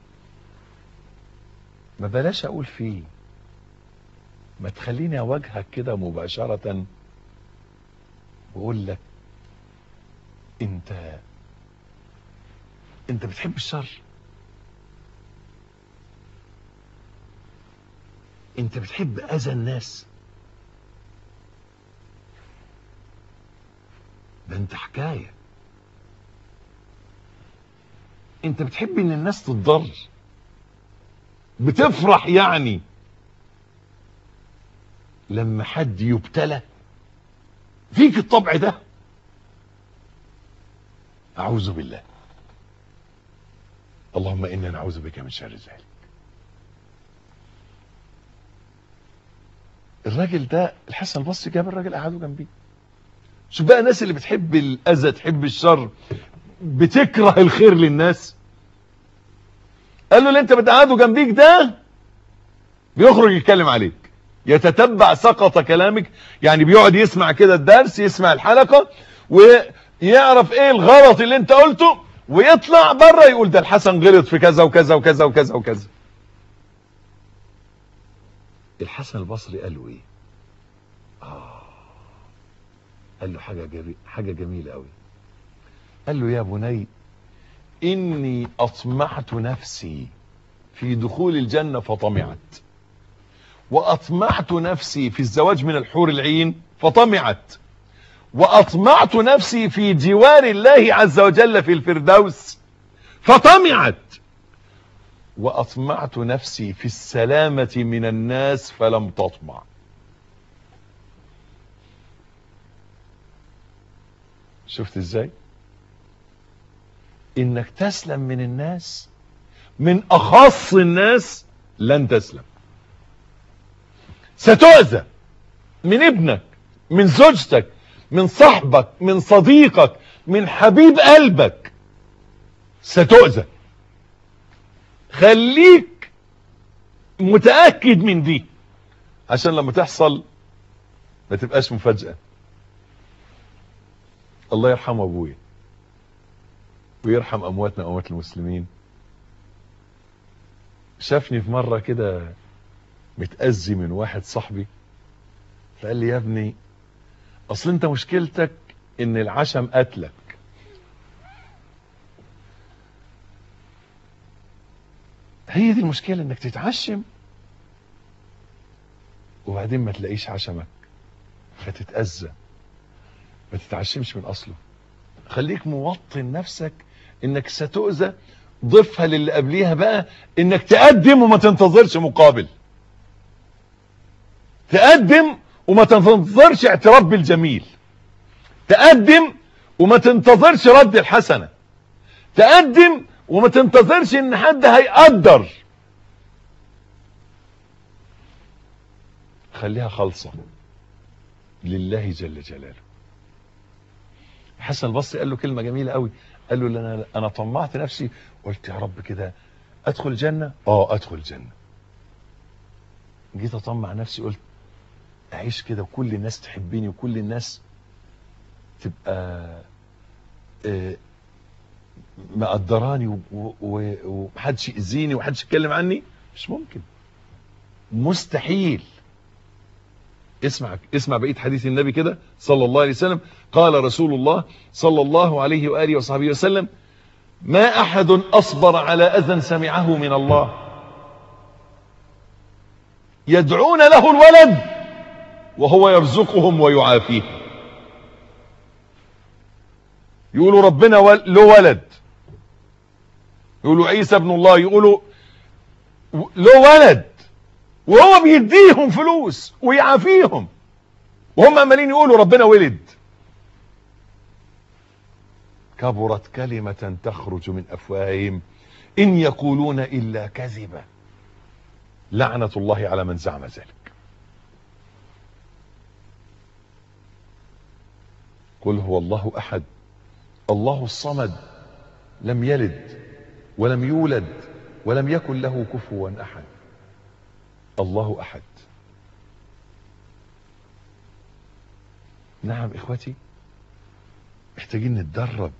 ما بلاش اقول فيه ما تخليني اواجهك كده مباشرة واقول لك انت انت بتحب الشر انت بتحب اذى الناس ده انت حكاية انت بتحب ان الناس تتضر بتفرح يعني لما حد يبتلى فيك الطبع ده اعوذ بالله اللهم انا نعوذ بك من شر ذلك الراجل ده الحسن البصري جاب الراجل قعده جنبيه شوف بقى الناس اللي بتحب الاذى تحب الشر بتكره الخير للناس قال له اللي انت بتقعده جنبيك ده بيخرج يتكلم عليك يتتبع سقط كلامك يعني بيقعد يسمع كده الدرس يسمع الحلقة ويعرف ايه الغلط اللي انت قلته ويطلع بره يقول ده الحسن غلط في كذا وكذا وكذا وكذا وكذا الحسن البصري قال له ايه اه قال له حاجة جميلة حاجة جميلة قوي قال له يا بني إني أطمعت نفسي في دخول الجنة فطمعت وأطمعت نفسي في الزواج من الحور العين فطمعت وأطمعت نفسي في جوار الله عز وجل في الفردوس فطمعت وأطمعت نفسي في السلامة من الناس فلم تطمع شفت ازاي انك تسلم من الناس من اخص الناس لن تسلم ستؤذى من ابنك من زوجتك من صاحبك من صديقك من حبيب قلبك ستؤذى خليك متأكد من دي عشان لما تحصل ما تبقاش مفاجأة الله يرحم ابويا ويرحم امواتنا واموات المسلمين شافني في مرة كده متأذي من واحد صاحبي فقال لي يا ابني اصل انت مشكلتك ان العشم قتلك هي دي المشكلة انك تتعشم وبعدين ما تلاقيش عشمك فتتأذى ما تتعشمش من اصله خليك موطن نفسك انك ستؤذى ضيفها للي قبليها بقى انك تقدم وما تنتظرش مقابل تقدم وما تنتظرش اعتراف بالجميل تقدم وما تنتظرش رد الحسنة تقدم وما تنتظرش ان حد هيقدر خليها خالصة لله جل جلاله حسن البصري قال له كلمة جميلة قوي قال له انا انا طمعت نفسي قلت يا رب كده ادخل الجنة اه ادخل الجنة جيت اطمع نفسي قلت اعيش كده وكل الناس تحبني وكل الناس تبقى آه، مقدراني و- و- و- ومحدش يأذيني ومحدش يتكلم عني مش ممكن مستحيل اسمع اسمع بقيه حديث النبي كده صلى الله عليه وسلم قال رسول الله صلى الله عليه واله وصحبه وسلم ما احد اصبر على اذى سمعه من الله يدعون له الولد وهو يرزقهم ويعافيهم يقولوا ربنا ول- له ولد يقولوا عيسى ابن الله يقولوا و- له ولد وهو بيديهم فلوس ويعافيهم وهم عمالين يقولوا ربنا ولد كبرت كلمة تخرج من أفواههم إن يقولون إلا كذبا لعنة الله على من زعم ذلك قل هو الله أحد الله الصمد لم يلد ولم يولد ولم يكن له كفوا أحد الله أحد نعم إخوتي محتاجين نتدرب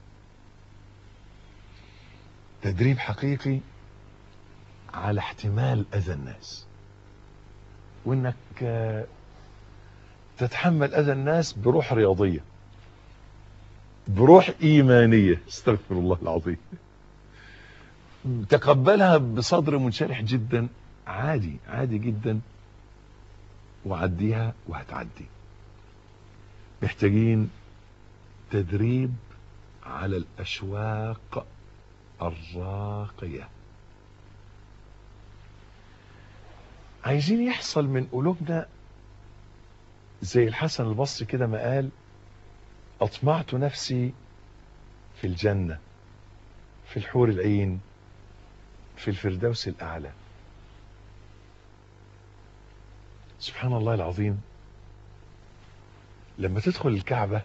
تدريب حقيقي على احتمال أذى الناس وإنك آه، تتحمل أذى الناس بروح رياضية بروح إيمانية استغفر الله العظيم تقبلها بصدر منشرح جدا عادي عادي جدا وعديها وهتعدي محتاجين تدريب على الأشواق الراقية عايزين يحصل من قلوبنا زي الحسن البصري كده ما قال أطمعت نفسي في الجنة في الحور العين في الفردوس الأعلى سبحان الله العظيم لما تدخل الكعبة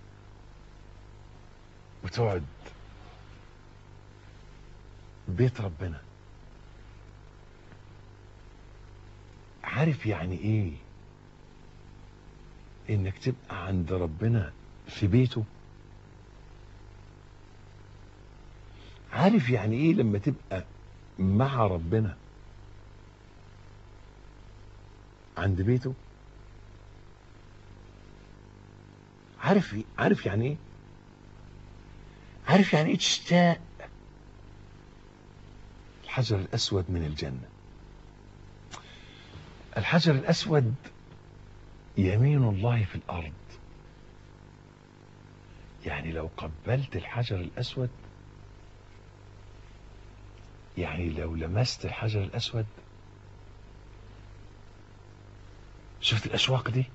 وتقعد بيت ربنا عارف يعني ايه انك تبقى عند ربنا في بيته عارف يعني ايه لما تبقى مع ربنا عند بيته عارف عارف يعني ايه عارف يعني ايه تشتاق الحجر الاسود من الجنه الحجر الاسود يمين الله في الارض يعني لو قبلت الحجر الاسود يعني لو لمست الحجر الاسود شفت الاشواق دي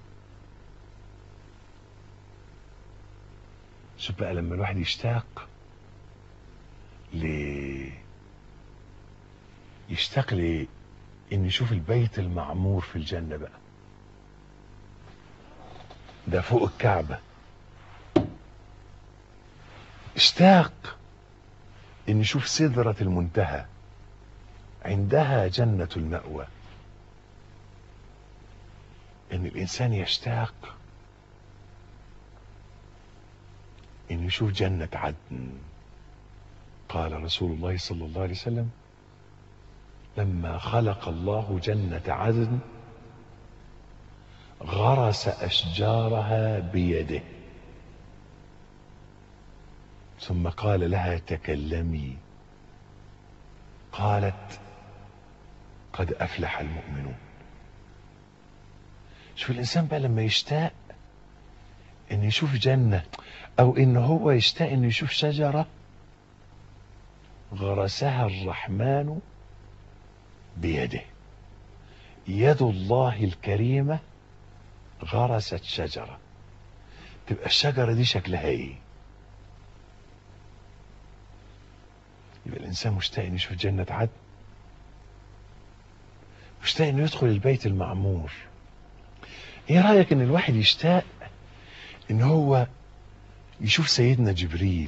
شوف بقى لما الواحد يشتاق ل يشتاق ل ان يشوف البيت المعمور في الجنة بقى ده فوق الكعبة اشتاق ان يشوف سدرة المنتهى عندها جنة المأوى ان الانسان يشتاق ان يشوف جنة عدن قال رسول الله صلى الله عليه وسلم لما خلق الله جنة عدن غرس أشجارها بيده ثم قال لها تكلمي قالت قد أفلح المؤمنون شوف الإنسان بقى لما يشتاق إن يشوف جنة أو إن هو يشتاق إنه يشوف شجرة غرسها الرحمن بيده يد الله الكريمة غرست شجرة تبقى الشجرة دي شكلها ايه يبقى الانسان مشتاق انه يشوف جنة عدن مشتاق انه يدخل البيت المعمور ايه رأيك ان الواحد يشتاق ان هو يشوف سيدنا جبريل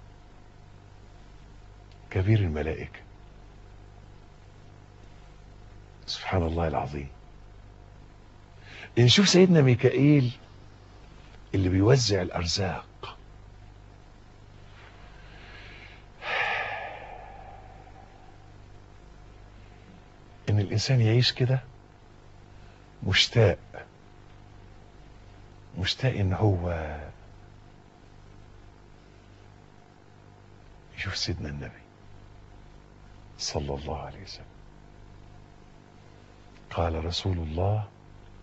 كبير الملائكة سبحان الله العظيم نشوف سيدنا ميكائيل اللي بيوزع الارزاق ان الانسان يعيش كده مشتاق مشتاق ان هو يشوف سيدنا النبي صلى الله عليه وسلم قال رسول الله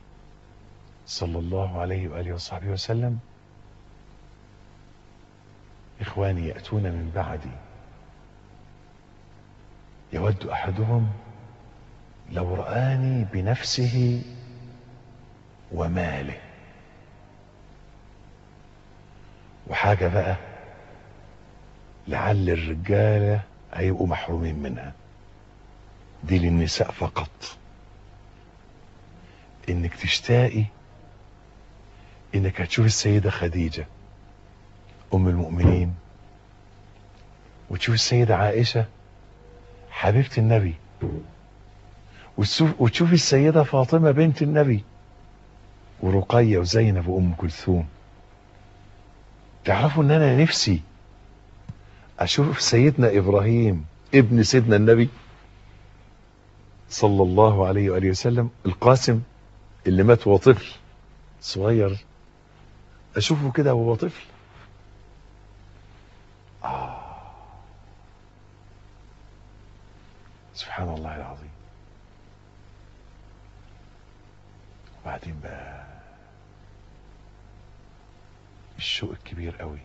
صلى الله عليه وآله وصحبه وسلم إخواني يأتون من بعدي يود أحدهم لو رآني بنفسه وماله وحاجة بقى لعل الرجالة هيبقوا محرومين منها دي للنساء فقط انك تشتاقي انك هتشوف السيدة خديجة ام المؤمنين وتشوف السيدة عائشة حبيبة النبي وتشوف, وتشوف السيدة فاطمة بنت النبي ورقية وزينب وام كلثوم تعرفوا ان انا نفسي اشوف سيدنا ابراهيم ابن سيدنا النبي صلى الله عليه وآله وسلم القاسم اللي مات وهو طفل صغير اشوفه كده وهو طفل آه. سبحان الله العظيم وبعدين بقى الشوق الكبير قوي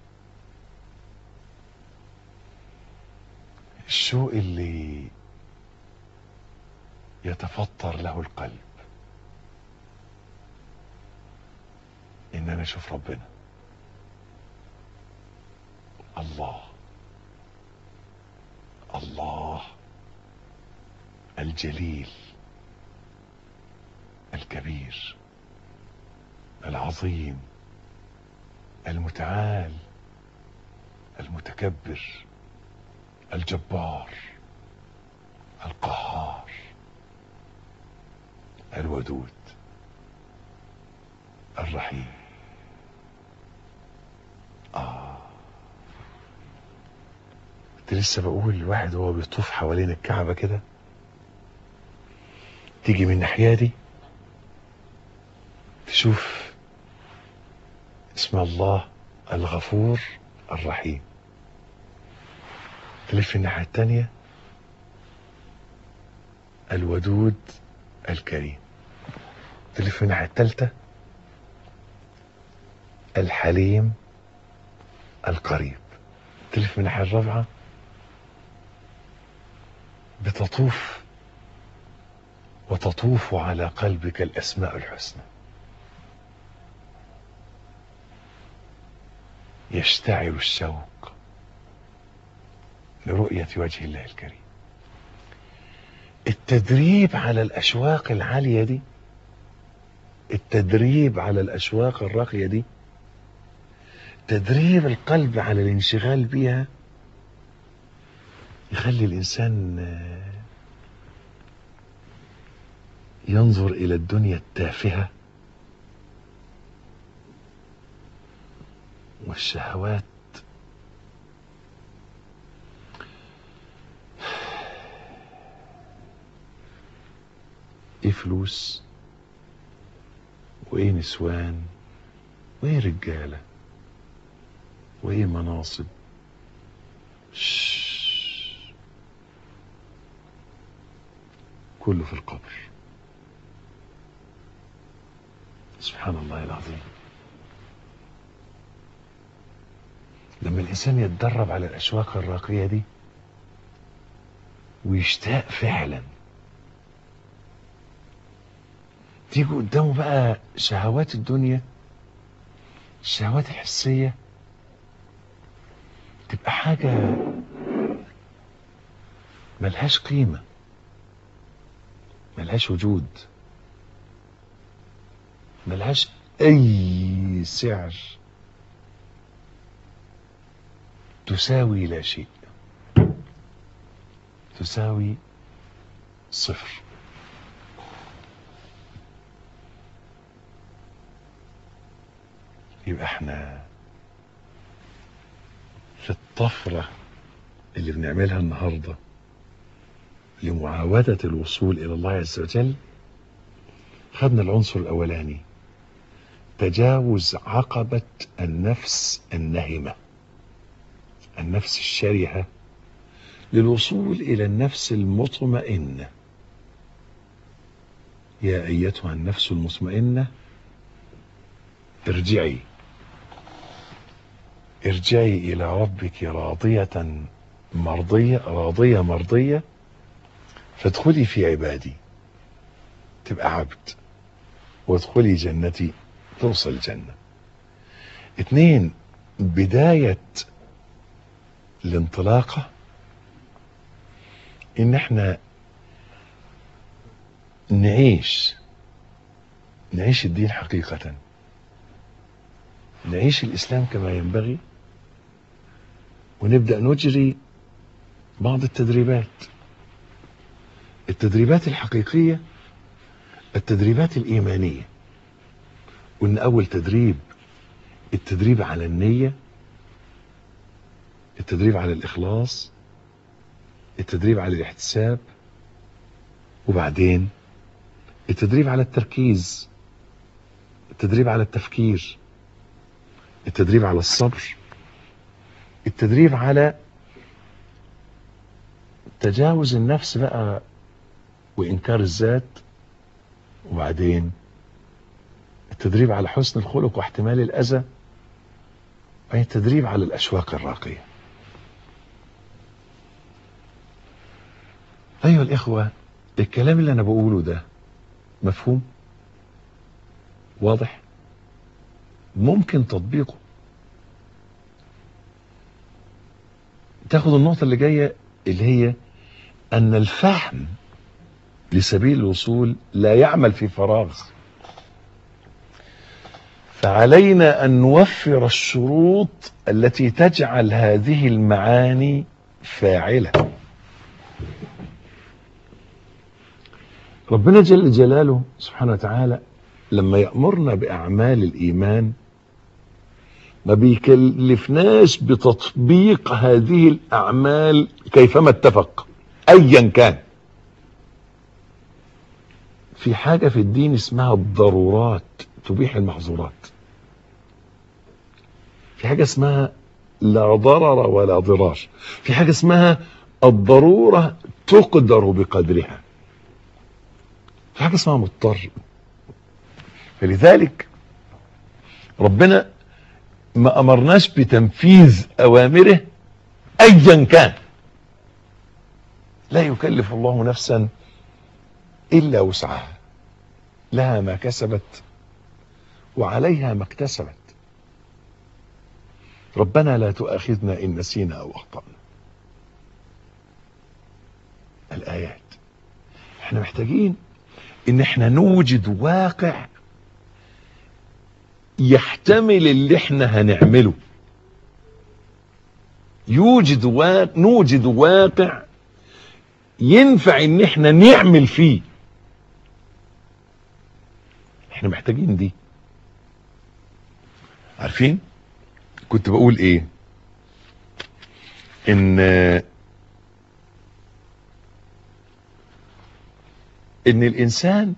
الشوق اللي يتفطر له القلب ان انا اشوف ربنا الله الله الجليل الكبير العظيم المتعال المتكبر الجبار القهار الودود الرحيم آه كنت لسه بقول الواحد وهو بيطوف حوالين الكعبة كده تيجي من الناحية دي تشوف اسم الله الغفور الرحيم تلف الناحية التانية الودود الكريم تلف الناحية التالتة الحليم القريب تلف من الناحية الرابعة بتطوف وتطوف على قلبك الأسماء الحسنى يشتعل الشوق لرؤية وجه الله الكريم التدريب على الأشواق العالية دي التدريب على الأشواق الراقية دي تدريب القلب على الانشغال بها يخلي الإنسان ينظر إلى الدنيا التافهة والشهوات ايه فلوس وايه نسوان وايه رجاله وايه مناصب شش. كله في القبر سبحان الله العظيم لما الانسان يتدرب على الاشواق الراقيه دي ويشتاق فعلا تيجي قدامه بقى شهوات الدنيا الشهوات الحسيه تبقى حاجه ملهاش قيمه ملهاش وجود ملهاش اي سعر تساوي لا شيء تساوي صفر يبقى احنا في الطفرة اللي بنعملها النهاردة لمعاودة الوصول إلى الله عز وجل خدنا العنصر الأولاني تجاوز عقبة النفس النهمة النفس الشرهة للوصول إلى النفس المطمئنة يا أيتها النفس المطمئنة ارجعي ارجعي الى ربك راضية مرضية راضية مرضية فادخلي في عبادي تبقى عبد وادخلي جنتي توصل الجنة اتنين بداية الانطلاقة ان احنا نعيش نعيش الدين حقيقة نعيش الاسلام كما ينبغي ونبدأ نجري بعض التدريبات التدريبات الحقيقية التدريبات الإيمانية وإن أول تدريب التدريب على النية التدريب على الإخلاص التدريب على الاحتساب وبعدين التدريب على التركيز التدريب على التفكير التدريب على الصبر التدريب على تجاوز النفس بقى وإنكار الذات وبعدين التدريب على حسن الخلق واحتمال الأذى وبعدين التدريب على الأشواق الراقية أيها الإخوة الكلام اللي أنا بقوله ده مفهوم واضح ممكن تطبيقه تاخد النقطة اللي جاية اللي هي أن الفهم لسبيل الوصول لا يعمل في فراغ فعلينا أن نوفر الشروط التي تجعل هذه المعاني فاعلة ربنا جل جلاله سبحانه وتعالى لما يأمرنا بأعمال الإيمان ما بيكلفناش بتطبيق هذه الأعمال كيفما اتفق أيا كان في حاجة في الدين اسمها الضرورات تبيح المحظورات في حاجة اسمها لا ضرر ولا ضرار في حاجة اسمها الضرورة تقدر بقدرها في حاجة اسمها مضطر فلذلك ربنا ما امرناش بتنفيذ اوامره ايا كان لا يكلف الله نفسا الا وسعها لها ما كسبت وعليها ما اكتسبت ربنا لا تؤاخذنا ان نسينا او اخطانا الايات احنا محتاجين ان احنا نوجد واقع يحتمل اللي احنا هنعمله يوجد واقع نوجد واقع ينفع ان احنا نعمل فيه احنا محتاجين دي عارفين كنت بقول ايه ان ان الانسان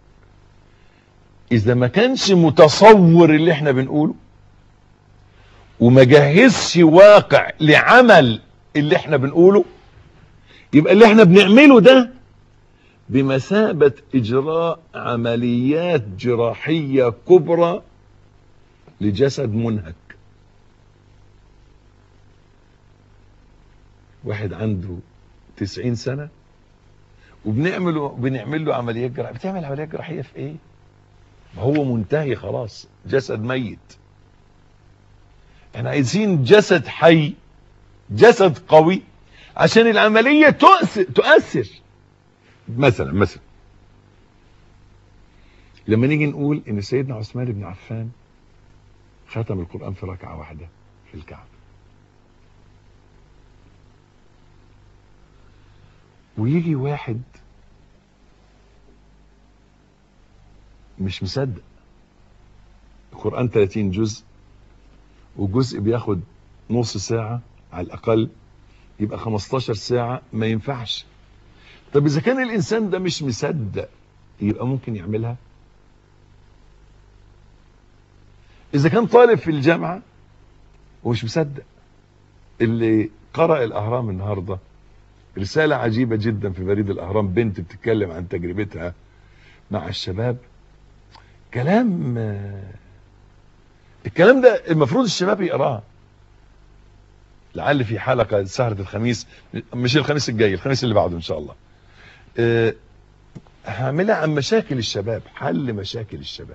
اذا ما كانش متصور اللي احنا بنقوله وما جهزش واقع لعمل اللي احنا بنقوله يبقى اللي احنا بنعمله ده بمثابة اجراء عمليات جراحية كبرى لجسد منهك واحد عنده تسعين سنة وبنعمله بنعمل له عمليات جراحية بتعمل عمليات جراحية في ايه ما هو منتهي خلاص جسد ميت احنا عايزين جسد حي جسد قوي عشان العملية تؤثر, تؤثر مثلا مثلا لما نيجي نقول ان سيدنا عثمان بن عفان ختم القرآن في ركعة واحدة في الكعبة ويجي واحد مش مصدق القرآن 30 جزء وجزء بياخد نص ساعة على الأقل يبقى 15 ساعة ما ينفعش طب إذا كان الإنسان ده مش مصدق يبقى ممكن يعملها إذا كان طالب في الجامعة ومش مصدق اللي قرأ الأهرام النهاردة رسالة عجيبة جدا في بريد الأهرام بنت بتتكلم عن تجربتها مع الشباب كلام الكلام ده المفروض الشباب يقراه لعل في حلقة سهرة الخميس مش الخميس الجاي الخميس اللي بعده ان شاء الله أه هعملها عن مشاكل الشباب حل مشاكل الشباب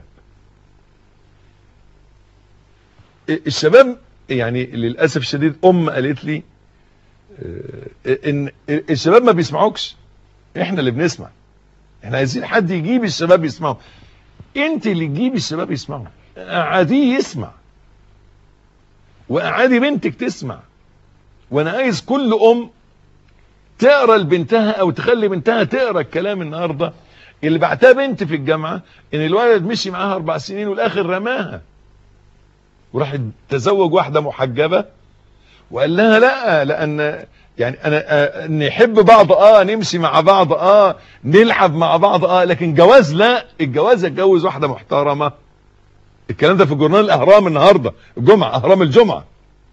الشباب يعني للأسف الشديد أم قالت لي إن الشباب ما بيسمعوكش إحنا اللي بنسمع إحنا عايزين حد يجيب الشباب يسمعوا أنت اللي تجيب الشباب يسمعوا قعديه يسمع وقعدي بنتك تسمع وأنا عايز كل أم تقرا لبنتها أو تخلي بنتها تقرا الكلام النهارده اللي بعتها بنت في الجامعة إن الولد مشي معاها أربع سنين والآخر رماها وراح تزوج واحدة محجبة وقال لها لا لان يعني انا نحب بعض اه نمشي مع بعض اه نلعب مع بعض اه لكن جواز لا الجواز اتجوز واحدة محترمة الكلام ده في جورنال الاهرام النهاردة الجمعة اهرام الجمعة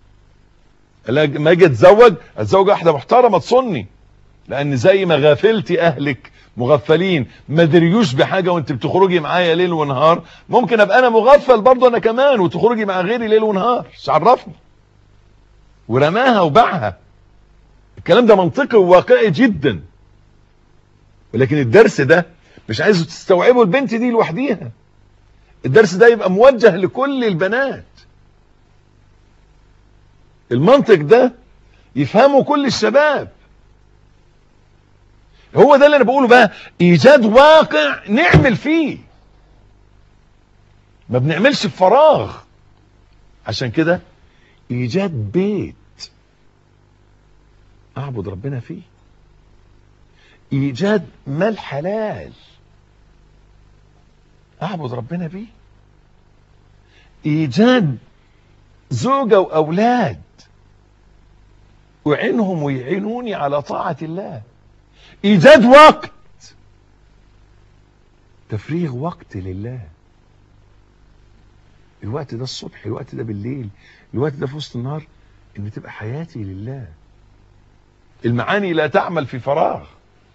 ما اجي اتزوج اتزوج واحدة محترمة تصني لان زي ما غافلتي اهلك مغفلين ما دريوش بحاجة وانت بتخرجي معايا ليل ونهار ممكن ابقى انا مغفل برضه انا كمان وتخرجي مع غيري ليل ونهار مش عرفني ورماها وباعها الكلام ده منطقي وواقعي جدا ولكن الدرس ده مش عايزه تستوعبه البنت دي لوحديها الدرس ده يبقى موجه لكل البنات المنطق ده يفهمه كل الشباب هو ده اللي انا بقوله بقى ايجاد واقع نعمل فيه ما بنعملش بفراغ عشان كده ايجاد بيت اعبد ربنا فيه ايجاد مال حلال اعبد ربنا بيه ايجاد زوجة واولاد اعينهم ويعينوني على طاعة الله ايجاد وقت تفريغ وقت لله الوقت ده الصبح الوقت ده بالليل الوقت ده في وسط النهار ان تبقى حياتي لله المعاني لا تعمل في فراغ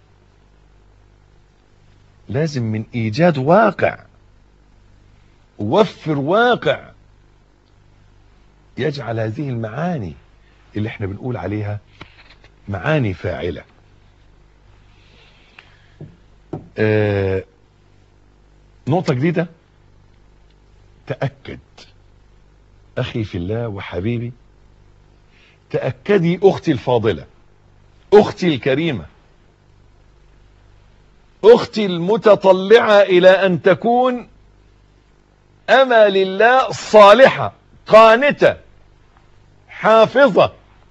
لازم من ايجاد واقع وفر واقع يجعل هذه المعاني اللي احنا بنقول عليها معاني فاعله آه نقطة جديدة تأكد أخي في الله وحبيبي تأكدي أختي الفاضلة أختي الكريمة أختي المتطلعة إلى أن تكون أما لله صالحة قانتة حافظة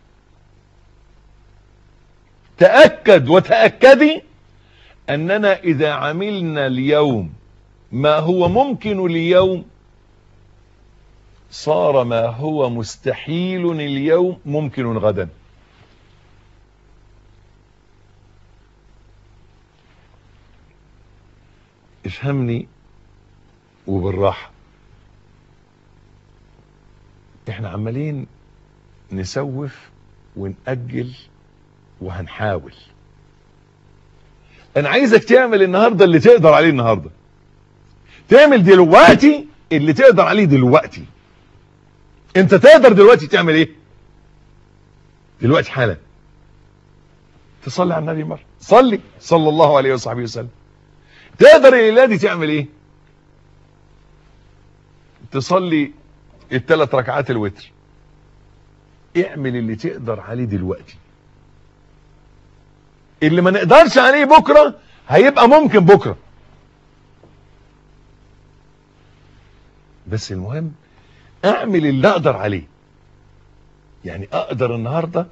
تأكد وتأكدي أننا إذا عملنا اليوم ما هو ممكن اليوم صار ما هو مستحيل اليوم ممكن غدا افهمني وبالراحة احنا عمالين نسوف ونأجل وهنحاول انا عايزك تعمل النهاردة اللي تقدر عليه النهاردة تعمل دلوقتي اللي تقدر عليه دلوقتي انت تقدر دلوقتي تعمل ايه دلوقتي حالا تصلي على النبي مرة صلي صلى الله عليه وصحبه وسلم تقدر الليلة دي تعمل ايه تصلي الثلاث ركعات الوتر اعمل اللي تقدر عليه دلوقتي اللي ما نقدرش عليه بكرة هيبقى ممكن بكرة بس المهم اعمل اللي اقدر عليه يعني اقدر النهاردة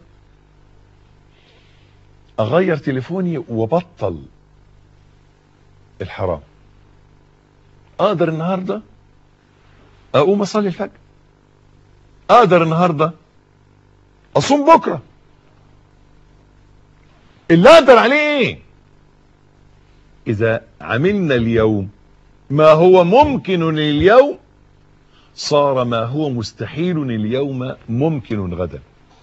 اغير تليفوني وبطل الحرام اقدر النهاردة اقوم اصلي الفجر اقدر النهاردة اصوم بكرة اللي اقدر عليه ايه اذا عملنا اليوم ما هو ممكن اليوم صار ما هو مستحيل اليوم ممكن غدا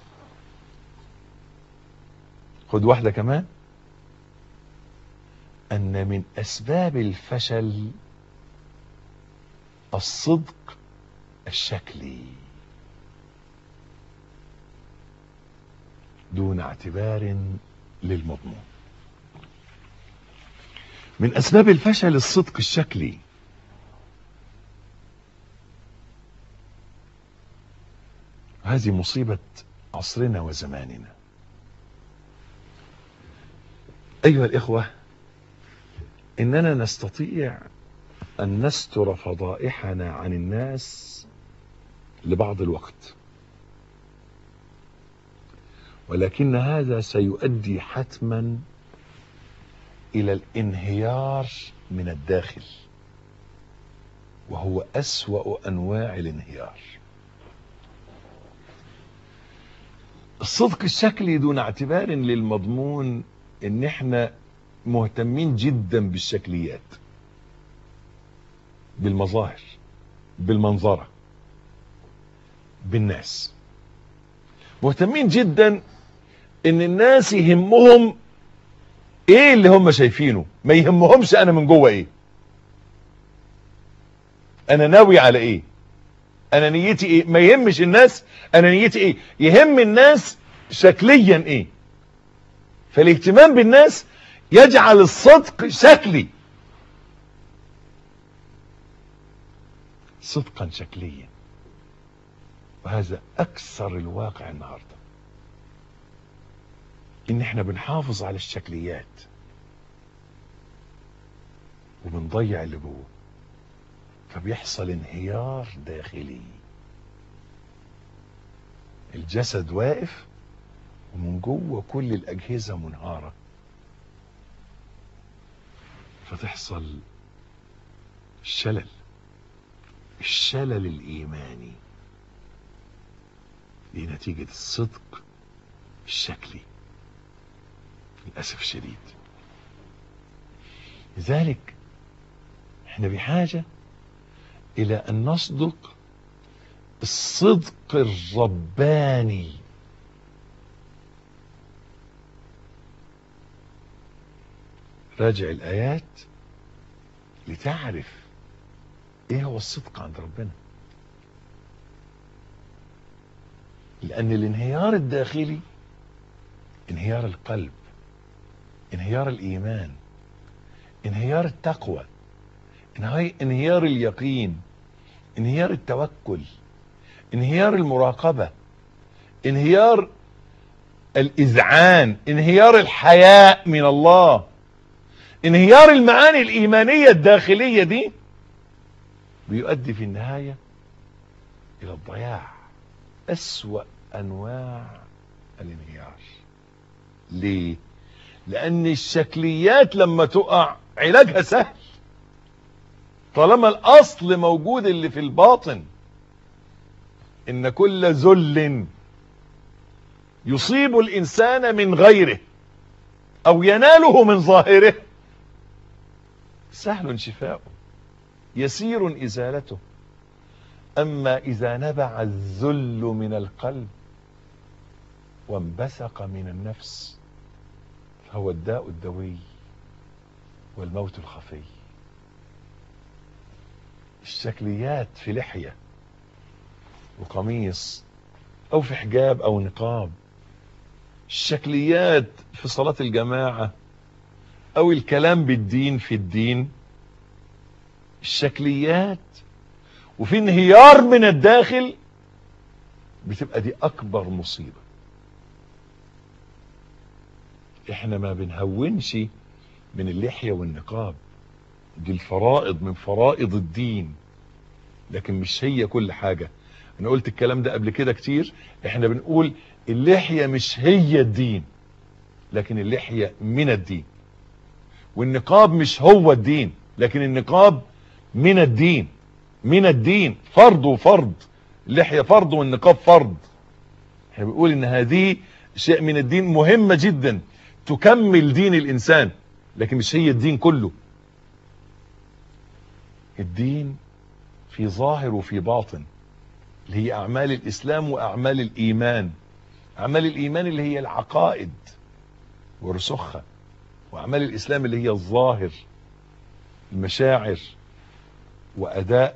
خد واحدة كمان ان من اسباب الفشل الصدق الشكلي دون اعتبار للمضمون من اسباب الفشل الصدق الشكلي هذه مصيبة عصرنا وزماننا ايها الاخوة اننا نستطيع ان نستر فضائحنا عن الناس لبعض الوقت ولكن هذا سيؤدي حتما الى الانهيار من الداخل وهو اسوا انواع الانهيار الصدق الشكلي دون اعتبار للمضمون ان احنا مهتمين جدا بالشكليات بالمظاهر بالمنظرة بالناس مهتمين جدا ان الناس يهمهم ايه اللي هم شايفينه ما يهمهمش انا من جوه ايه انا ناوي على ايه انا نيتي ايه ما يهمش الناس انا نيتي ايه يهم الناس شكليا ايه فالاهتمام بالناس يجعل الصدق شكلي صدقا شكليا وهذا اكثر الواقع النهارده ان احنا بنحافظ على الشكليات وبنضيع اللي جوه فبيحصل انهيار داخلي الجسد واقف ومن جوه كل الاجهزه منهاره فتحصل الشلل الشلل الايماني دي نتيجه الصدق الشكلي للاسف الشديد لذلك احنا بحاجه الى ان نصدق الصدق الرباني راجع الايات لتعرف ايه هو الصدق عند ربنا لان الانهيار الداخلي انهيار القلب انهيار الايمان انهيار التقوى انهيار اليقين انهيار التوكل انهيار المراقبة انهيار الاذعان انهيار الحياء من الله انهيار المعاني الايمانية الداخلية دي بيؤدي في النهاية الى الضياع اسوأ انواع الانهيار ليه لان الشكليات لما تقع علاجها سهل طالما الاصل موجود اللي في الباطن ان كل ذل يصيب الانسان من غيره او يناله من ظاهره سهل شفاؤه يسير ازالته اما اذا نبع الذل من القلب وانبثق من النفس فهو الداء الدوي والموت الخفي الشكليات في لحية وقميص او في حجاب او نقاب الشكليات في صلاة الجماعة او الكلام بالدين في الدين الشكليات وفي انهيار من الداخل بتبقى دي اكبر مصيبة احنا ما بنهونش من اللحية والنقاب دي الفرائض من فرائض الدين لكن مش هي كل حاجة انا قلت الكلام ده قبل كده كتير احنا بنقول اللحية مش هي الدين لكن اللحية من الدين والنقاب مش هو الدين لكن النقاب من الدين من الدين فرض وفرض اللحية فرض والنقاب فرض احنا بنقول ان هذه شيء من الدين مهمة جدا تكمل دين الانسان لكن مش هي الدين كله الدين في ظاهر وفي باطن اللي هي اعمال الاسلام واعمال الايمان اعمال الايمان اللي هي العقائد ورسخها واعمال الاسلام اللي هي الظاهر المشاعر واداء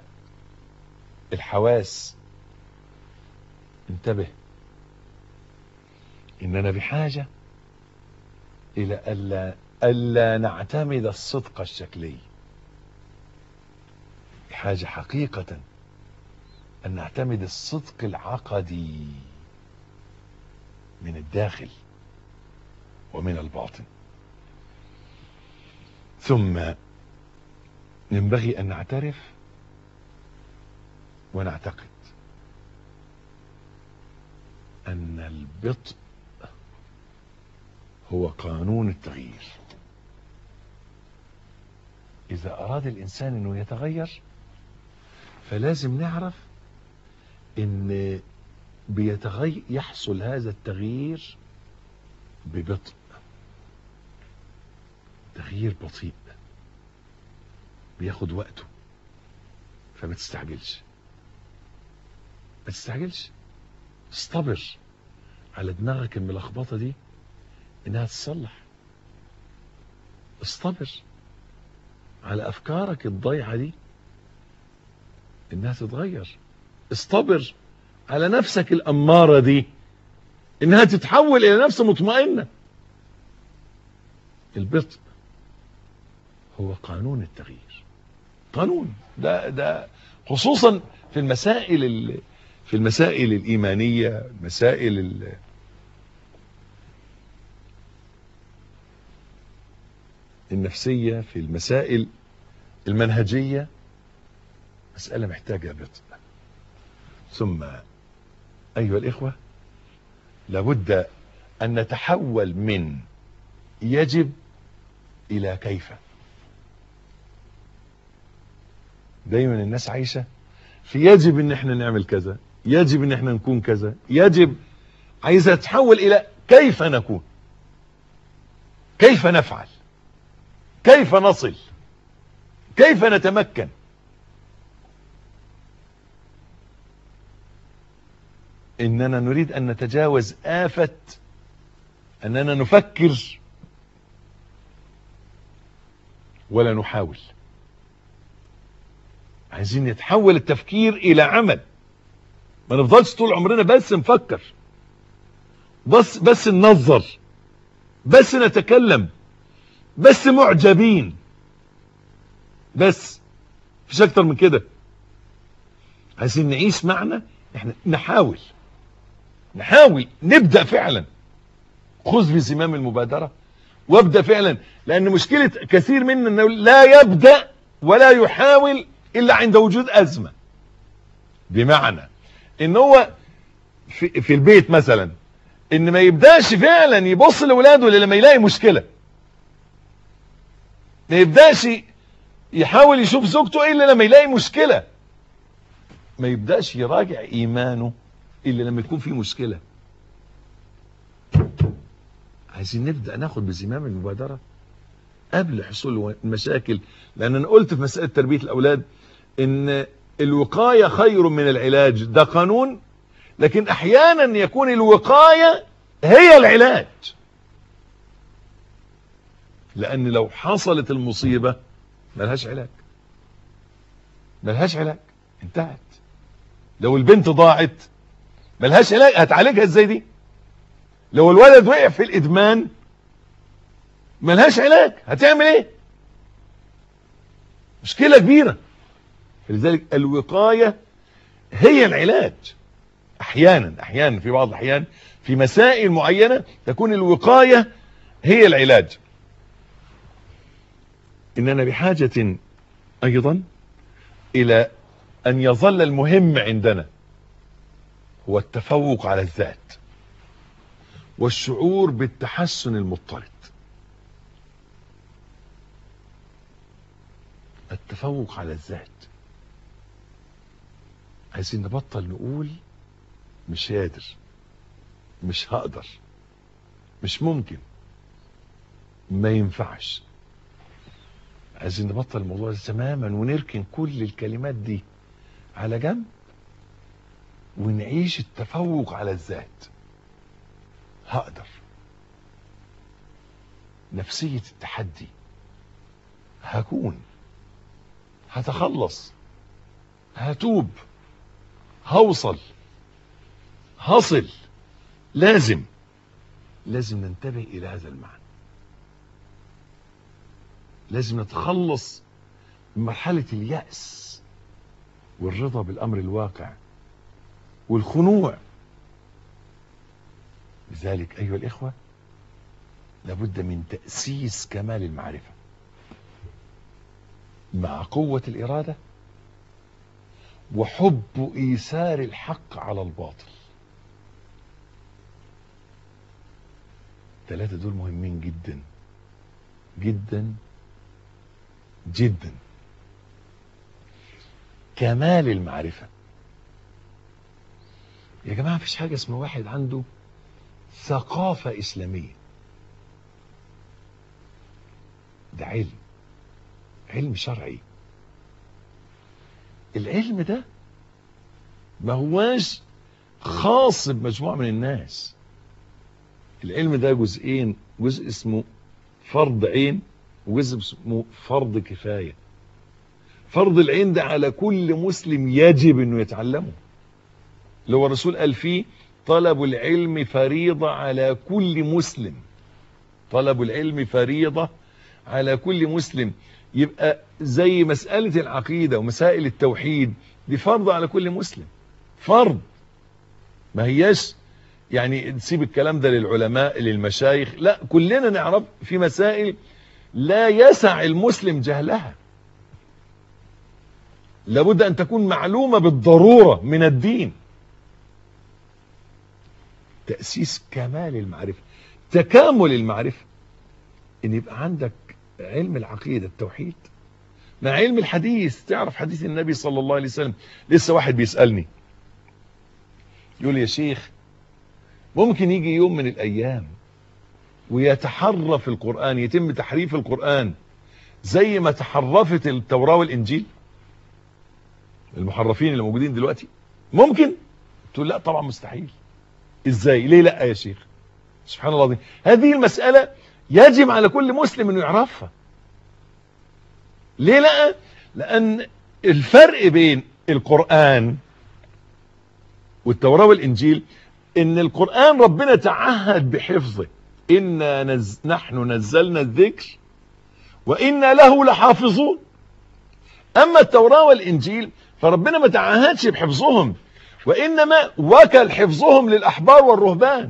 الحواس انتبه إننا بحاجة إلى ألا, ألا نعتمد الصدق الشكلي بحاجة حقيقة أن نعتمد الصدق العقدي من الداخل ومن الباطن ثم ينبغي أن نعترف ونعتقد أن البطء هو قانون التغيير إذا أراد الإنسان أنه يتغير فلازم نعرف أن بيتغير يحصل هذا التغيير ببطء تغيير بطيء بياخد وقته فما تستعجلش ما تستعجلش استبر على دماغك الملخبطة دي انها تصلح استبر على افكارك الضيعة دي انها تتغير استبر على نفسك الامارة دي انها تتحول الى نفس مطمئنة البطء هو قانون التغيير قانون ده ده خصوصا في المسائل ال- في المسائل الإيمانية مسائل ال- النفسية في المسائل المنهجية مسألة محتاجة بطء ثم أيها الإخوة لابد أن نتحول من يجب إلى كيف دايما الناس عايشة في يجب ان احنا نعمل كذا يجب ان احنا نكون كذا يجب عايزة تتحول الى كيف نكون كيف نفعل كيف نصل كيف نتمكن اننا نريد ان نتجاوز آفة اننا نفكر ولا نحاول عايزين يتحول التفكير الى عمل ما نفضلش طول عمرنا بس نفكر بس بس ننظر بس نتكلم بس معجبين بس مفيش اكتر من كده عايزين نعيش معنا احنا نحاول نحاول نبدأ فعلا خذ بزمام المبادرة وابدأ فعلا لان مشكلة كثير منا انه لا يبدأ ولا يحاول الا عند وجود ازمة بمعنى ان هو في, في البيت مثلا ان ما يبداش فعلا يبص لاولاده الا لما يلاقي مشكلة ما يبداش يحاول يشوف زوجته الا لما يلاقي مشكلة ما يبداش يراجع ايمانه الا لما يكون في مشكلة عايزين نبدأ ناخد بزمام المبادرة قبل حصول المشاكل لان انا قلت في مسألة تربية الاولاد ان الوقاية خير من العلاج ده قانون لكن احيانا يكون الوقاية هي العلاج لان لو حصلت المصيبة ملهاش علاج ملهاش علاج انتهت لو البنت ضاعت ملهاش علاج هتعالجها ازاي دي لو الولد وقع في الادمان ملهاش علاج هتعمل ايه مشكلة كبيرة لذلك الوقاية هي العلاج احيانا احيانا في بعض الاحيان في مسائل معينة تكون الوقاية هي العلاج اننا بحاجة ايضا الى ان يظل المهم عندنا هو التفوق على الذات والشعور بالتحسن المضطرد التفوق على الذات عايزين نبطل نقول مش قادر مش هقدر مش ممكن ما ينفعش عايزين نبطل الموضوع ده تماما ونركن كل الكلمات دي على جنب ونعيش التفوق على الذات هقدر نفسية التحدي هكون هتخلص هتوب هوصل هصل لازم لازم ننتبه الى هذا المعنى لازم نتخلص من مرحلة اليأس والرضا بالامر الواقع والخنوع لذلك ايها الاخوة لابد من تأسيس كمال المعرفة مع قوة الإرادة وحب إيثار الحق على الباطل ثلاثة دول مهمين جدا جدا جدا كمال المعرفة يا جماعة مفيش حاجة اسمها واحد عنده ثقافة إسلامية ده علم علم شرعي العلم ده ما هواش خاص بمجموعة من الناس العلم ده جزئين جزء اسمه فرض عين وجزء اسمه فرض كفاية فرض العين ده على كل مسلم يجب انه يتعلمه اللي هو الرسول قال فيه طلب العلم فريضة على كل مسلم طلب العلم فريضة على كل مسلم يبقى زي مسألة العقيدة ومسائل التوحيد دي فرض على كل مسلم فرض ما هياش يعني تسيب الكلام ده للعلماء للمشايخ لا كلنا نعرف في مسائل لا يسع المسلم جهلها لابد أن تكون معلومة بالضرورة من الدين تأسيس كمال المعرفة تكامل المعرفة ان يبقى عندك علم العقيدة التوحيد مع علم الحديث تعرف حديث النبي صلى الله عليه وسلم لسه واحد بيسألني يقول يا شيخ ممكن يجي يوم من الأيام ويتحرف القرآن يتم تحريف القرآن زي ما تحرفت التوراة والإنجيل المحرفين اللي موجودين دلوقتي ممكن تقول لا طبعا مستحيل ازاي ليه لا يا شيخ سبحان الله العظيم هذه المسألة يجب على كل مسلم انه يعرفها ليه لا لان الفرق بين القرآن والتوراة والانجيل ان القرآن ربنا تعهد بحفظه إنا نز... نحن نزلنا الذكر وإنا له لحافظون أما التوراة والإنجيل فربنا ما تعهدش بحفظهم وإنما وكل حفظهم للأحبار والرهبان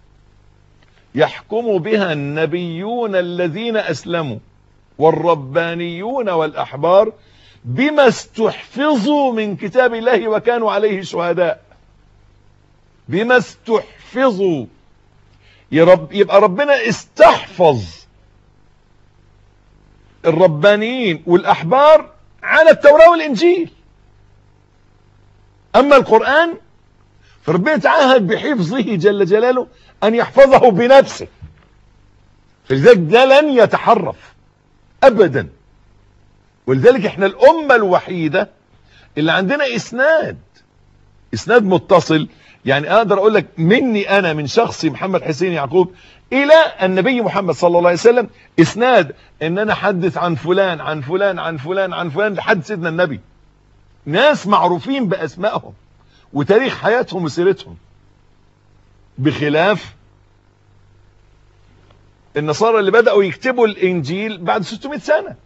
يحكم بها النبيون الذين أسلموا والربانيون والأحبار بما استحفظوا من كتاب الله وكانوا عليه شهداء بما استحفظوا يبقى ربنا استحفظ الربانيين والأحبار على التوراة والإنجيل أما القرآن فربنا تعهد بحفظه جل جلاله أن يحفظه بنفسه فلذلك ده لن يتحرف أبدا ولذلك احنا الأمة الوحيدة اللي عندنا إسناد إسناد متصل يعني أقدر أقول لك مني أنا من شخصي محمد حسين يعقوب إلى النبي محمد صلى الله عليه وسلم إسناد إن أنا حدث عن فلان عن فلان عن فلان عن فلان لحد سيدنا النبي ناس معروفين بأسمائهم وتاريخ حياتهم وسيرتهم بخلاف النصارى اللي بدأوا يكتبوا الإنجيل بعد 600 سنة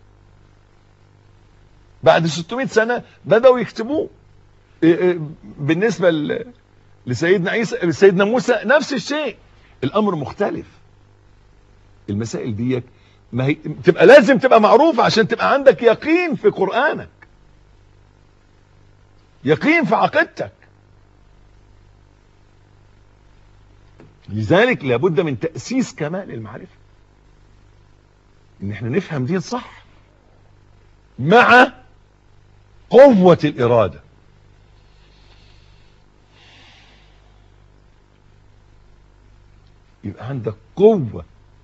بعد 600 سنة بدأوا يكتبوه بالنسبة لسيدنا عيسى سيدنا موسى نفس الشيء الأمر مختلف المسائل ديت ما هي تبقى لازم تبقى معروفة عشان تبقى عندك يقين في قرآنك يقين في عقيدتك لذلك لابد من تأسيس كمال المعرفة ان احنا نفهم دين صح مع قوة الإرادة يبقى عندك قوة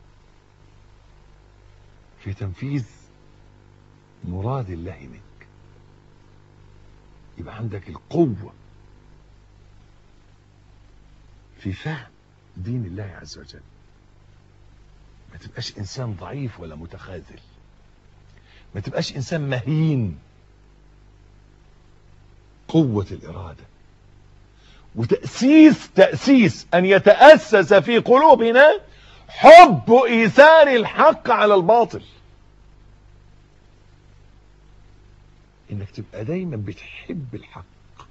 في تنفيذ مراد الله منك يبقى عندك القوة في فهم دين الله عز وجل ما تبقاش انسان ضعيف ولا متخاذل ما تبقاش انسان مهين قوة الارادة وتأسيس تأسيس ان يتأسس في قلوبنا حب ايثار الحق على الباطل انك تبقى دايما بتحب الحق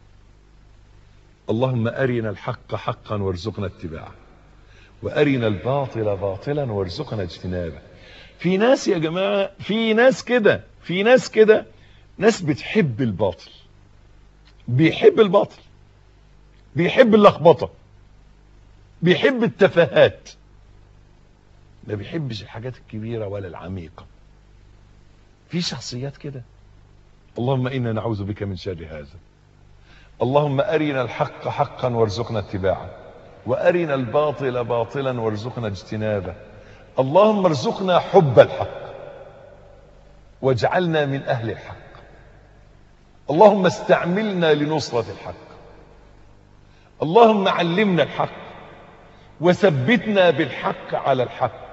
اللهم ارنا الحق حقا وارزقنا اتباعه وارنا الباطل باطلا وارزقنا اجتنابه في ناس يا جماعه في ناس كده في ناس كده ناس بتحب الباطل بيحب الباطل بيحب اللخبطه بيحب التفاهات ما بيحبش الحاجات الكبيره ولا العميقه في شخصيات كده اللهم انا نعوذ بك من شر هذا اللهم ارنا الحق حقا وارزقنا اتباعه وارنا الباطل باطلا وارزقنا اجتنابه اللهم ارزقنا حب الحق واجعلنا من اهل الحق اللهم استعملنا لنصرة الحق اللهم علمنا الحق وثبتنا بالحق على الحق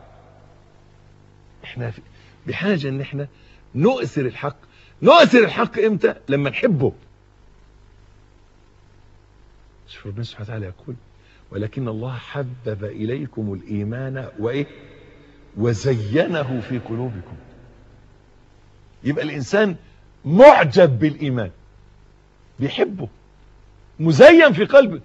احنا في- بحاجة ان احنا نؤثر الحق نؤثر الحق امتى لما نحبه شوف ربنا سبحانه وتعالى يقول ولكن الله حبب اليكم الايمان وايه وزينه في قلوبكم يبقى الانسان معجب بالايمان بيحبه مزين في قلبه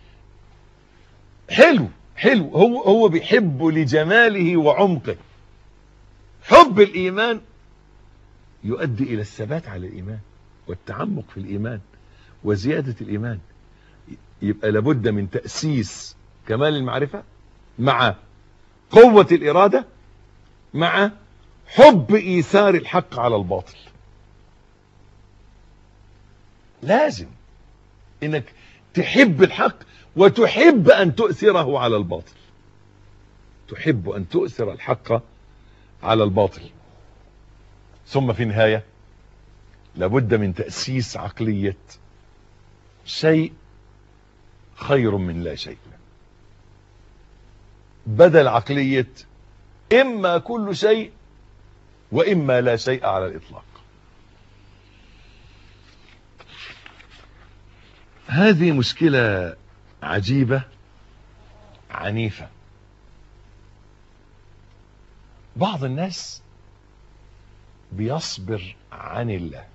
حلو حلو هو هو بيحبه لجماله وعمقه حب الايمان يؤدي الى الثبات على الايمان والتعمق في الايمان وزياده الايمان يبقى لابد من تاسيس كمال المعرفه مع قوه الاراده مع حب ايثار الحق على الباطل لازم انك تحب الحق وتحب ان تؤثره على الباطل تحب ان تؤثر الحق على الباطل ثم في النهايه لابد من تاسيس عقليه شيء خير من لا شيء بدل عقليه اما كل شيء واما لا شيء على الاطلاق هذه مشكله عجيبه عنيفه بعض الناس بيصبر عن الله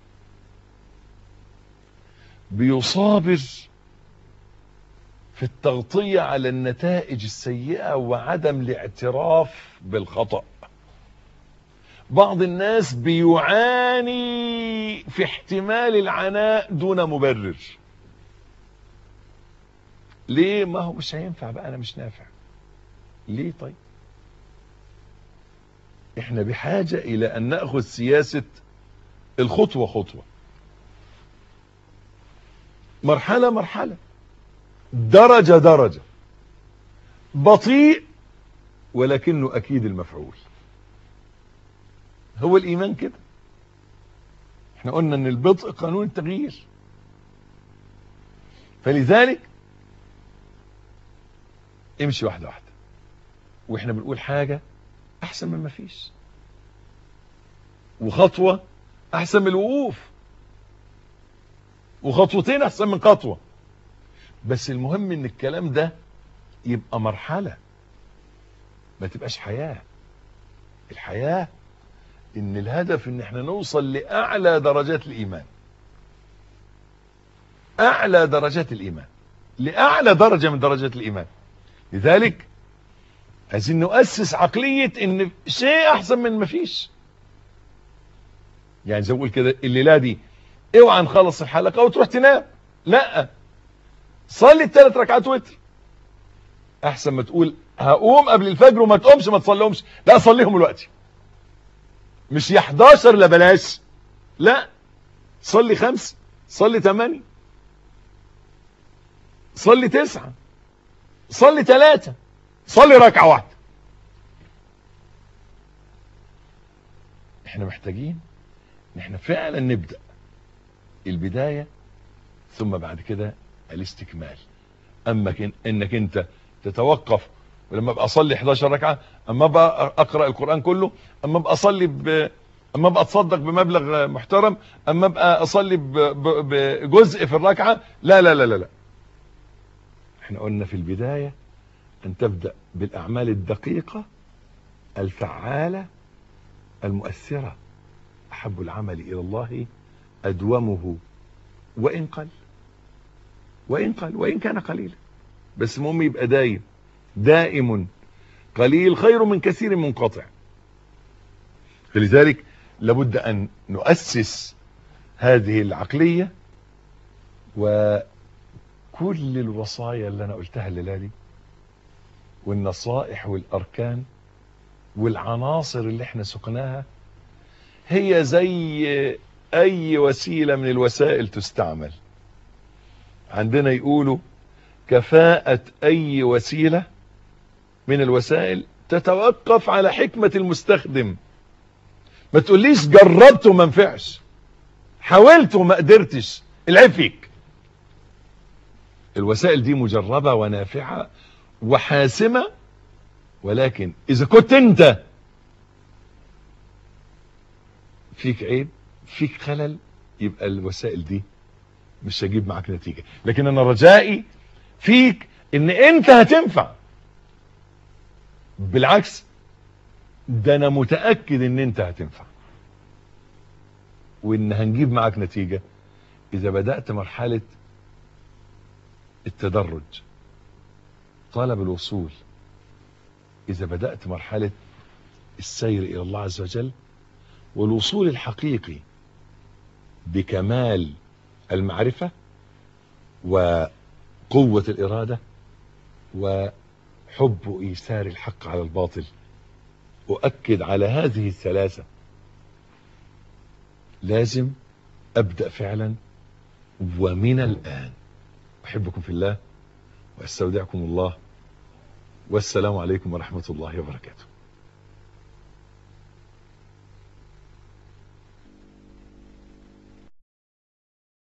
بيصابر في التغطية على النتائج السيئة وعدم الاعتراف بالخطأ بعض الناس بيعاني في احتمال العناء دون مبرر ليه ما هو مش هينفع بقى انا مش نافع ليه طيب احنا بحاجة الى ان نأخذ سياسة الخطوة خطوة مرحلة مرحلة درجة درجة بطيء ولكنه اكيد المفعول هو الايمان كده احنا قلنا ان البطء قانون التغيير فلذلك امشي واحدة واحدة واحنا بنقول حاجة احسن من ما فيش وخطوة احسن من الوقوف وخطوتين احسن من خطوة بس المهم ان الكلام ده يبقى مرحلة ما تبقاش حياة الحياة ان الهدف ان احنا نوصل لاعلى درجات الايمان اعلى درجات الايمان لاعلى درجة من درجات الايمان لذلك عايزين نؤسس عقلية ان شيء احسن من ما فيش يعني زي ما بقول كده الليلة دي اوعى نخلص الحلقة وتروح تنام لا صلي الثلاث ركعات وتر احسن ما تقول هقوم قبل الفجر وما تقومش ما تصليهمش لا صليهم دلوقتي مش يا 11 لا بلاش لا صلي خمس صلي ثمانية صلي تسعة صلي ثلاثة صلي ركعة واحدة احنا محتاجين ان احنا فعلا نبدأ البداية ثم بعد كده الاستكمال اما كن انك انت تتوقف ولما ابقى اصلي 11 ركعه اما ابقى اقرا القران كله اما ابقى اصلي ب... اما ابقى اتصدق بمبلغ محترم اما ابقى اصلي ب... ب... بجزء في الركعه لا لا لا لا لا احنا قلنا في البدايه أن تبدأ بالأعمال الدقيقة الفعالة المؤثرة أحب العمل إلى الله أدومه وإن قل وإن قل وإن كان قليلا بس المهم يبقى دايم دائم قليل خير من كثير منقطع فلذلك لابد أن نؤسس هذه العقلية وكل الوصايا اللي أنا قلتها الليلة دي والنصائح والأركان والعناصر اللي احنا سقناها هي زي أي وسيلة من الوسائل تستعمل عندنا يقولوا كفاءة أي وسيلة من الوسائل تتوقف على حكمة المستخدم ما تقوليش جربت وما نفعش حاولت وما قدرتش العيب فيك الوسائل دي مجربة ونافعة وحاسمة ولكن إذا كنت أنت فيك عيب فيك خلل يبقى الوسائل دي مش هجيب معاك نتيجة لكن أنا رجائي فيك إن أنت هتنفع بالعكس ده أنا متأكد إن أنت هتنفع وإن هنجيب معاك نتيجة إذا بدأت مرحلة التدرج طلب الوصول إذا بدأت مرحلة السير إلى الله عز وجل والوصول الحقيقي بكمال المعرفة وقوة الإرادة وحب إيثار الحق على الباطل أؤكد على هذه الثلاثة لازم أبدأ فعلا ومن الآن أحبكم في الله وأستودعكم الله والسلام عليكم ورحمة الله وبركاته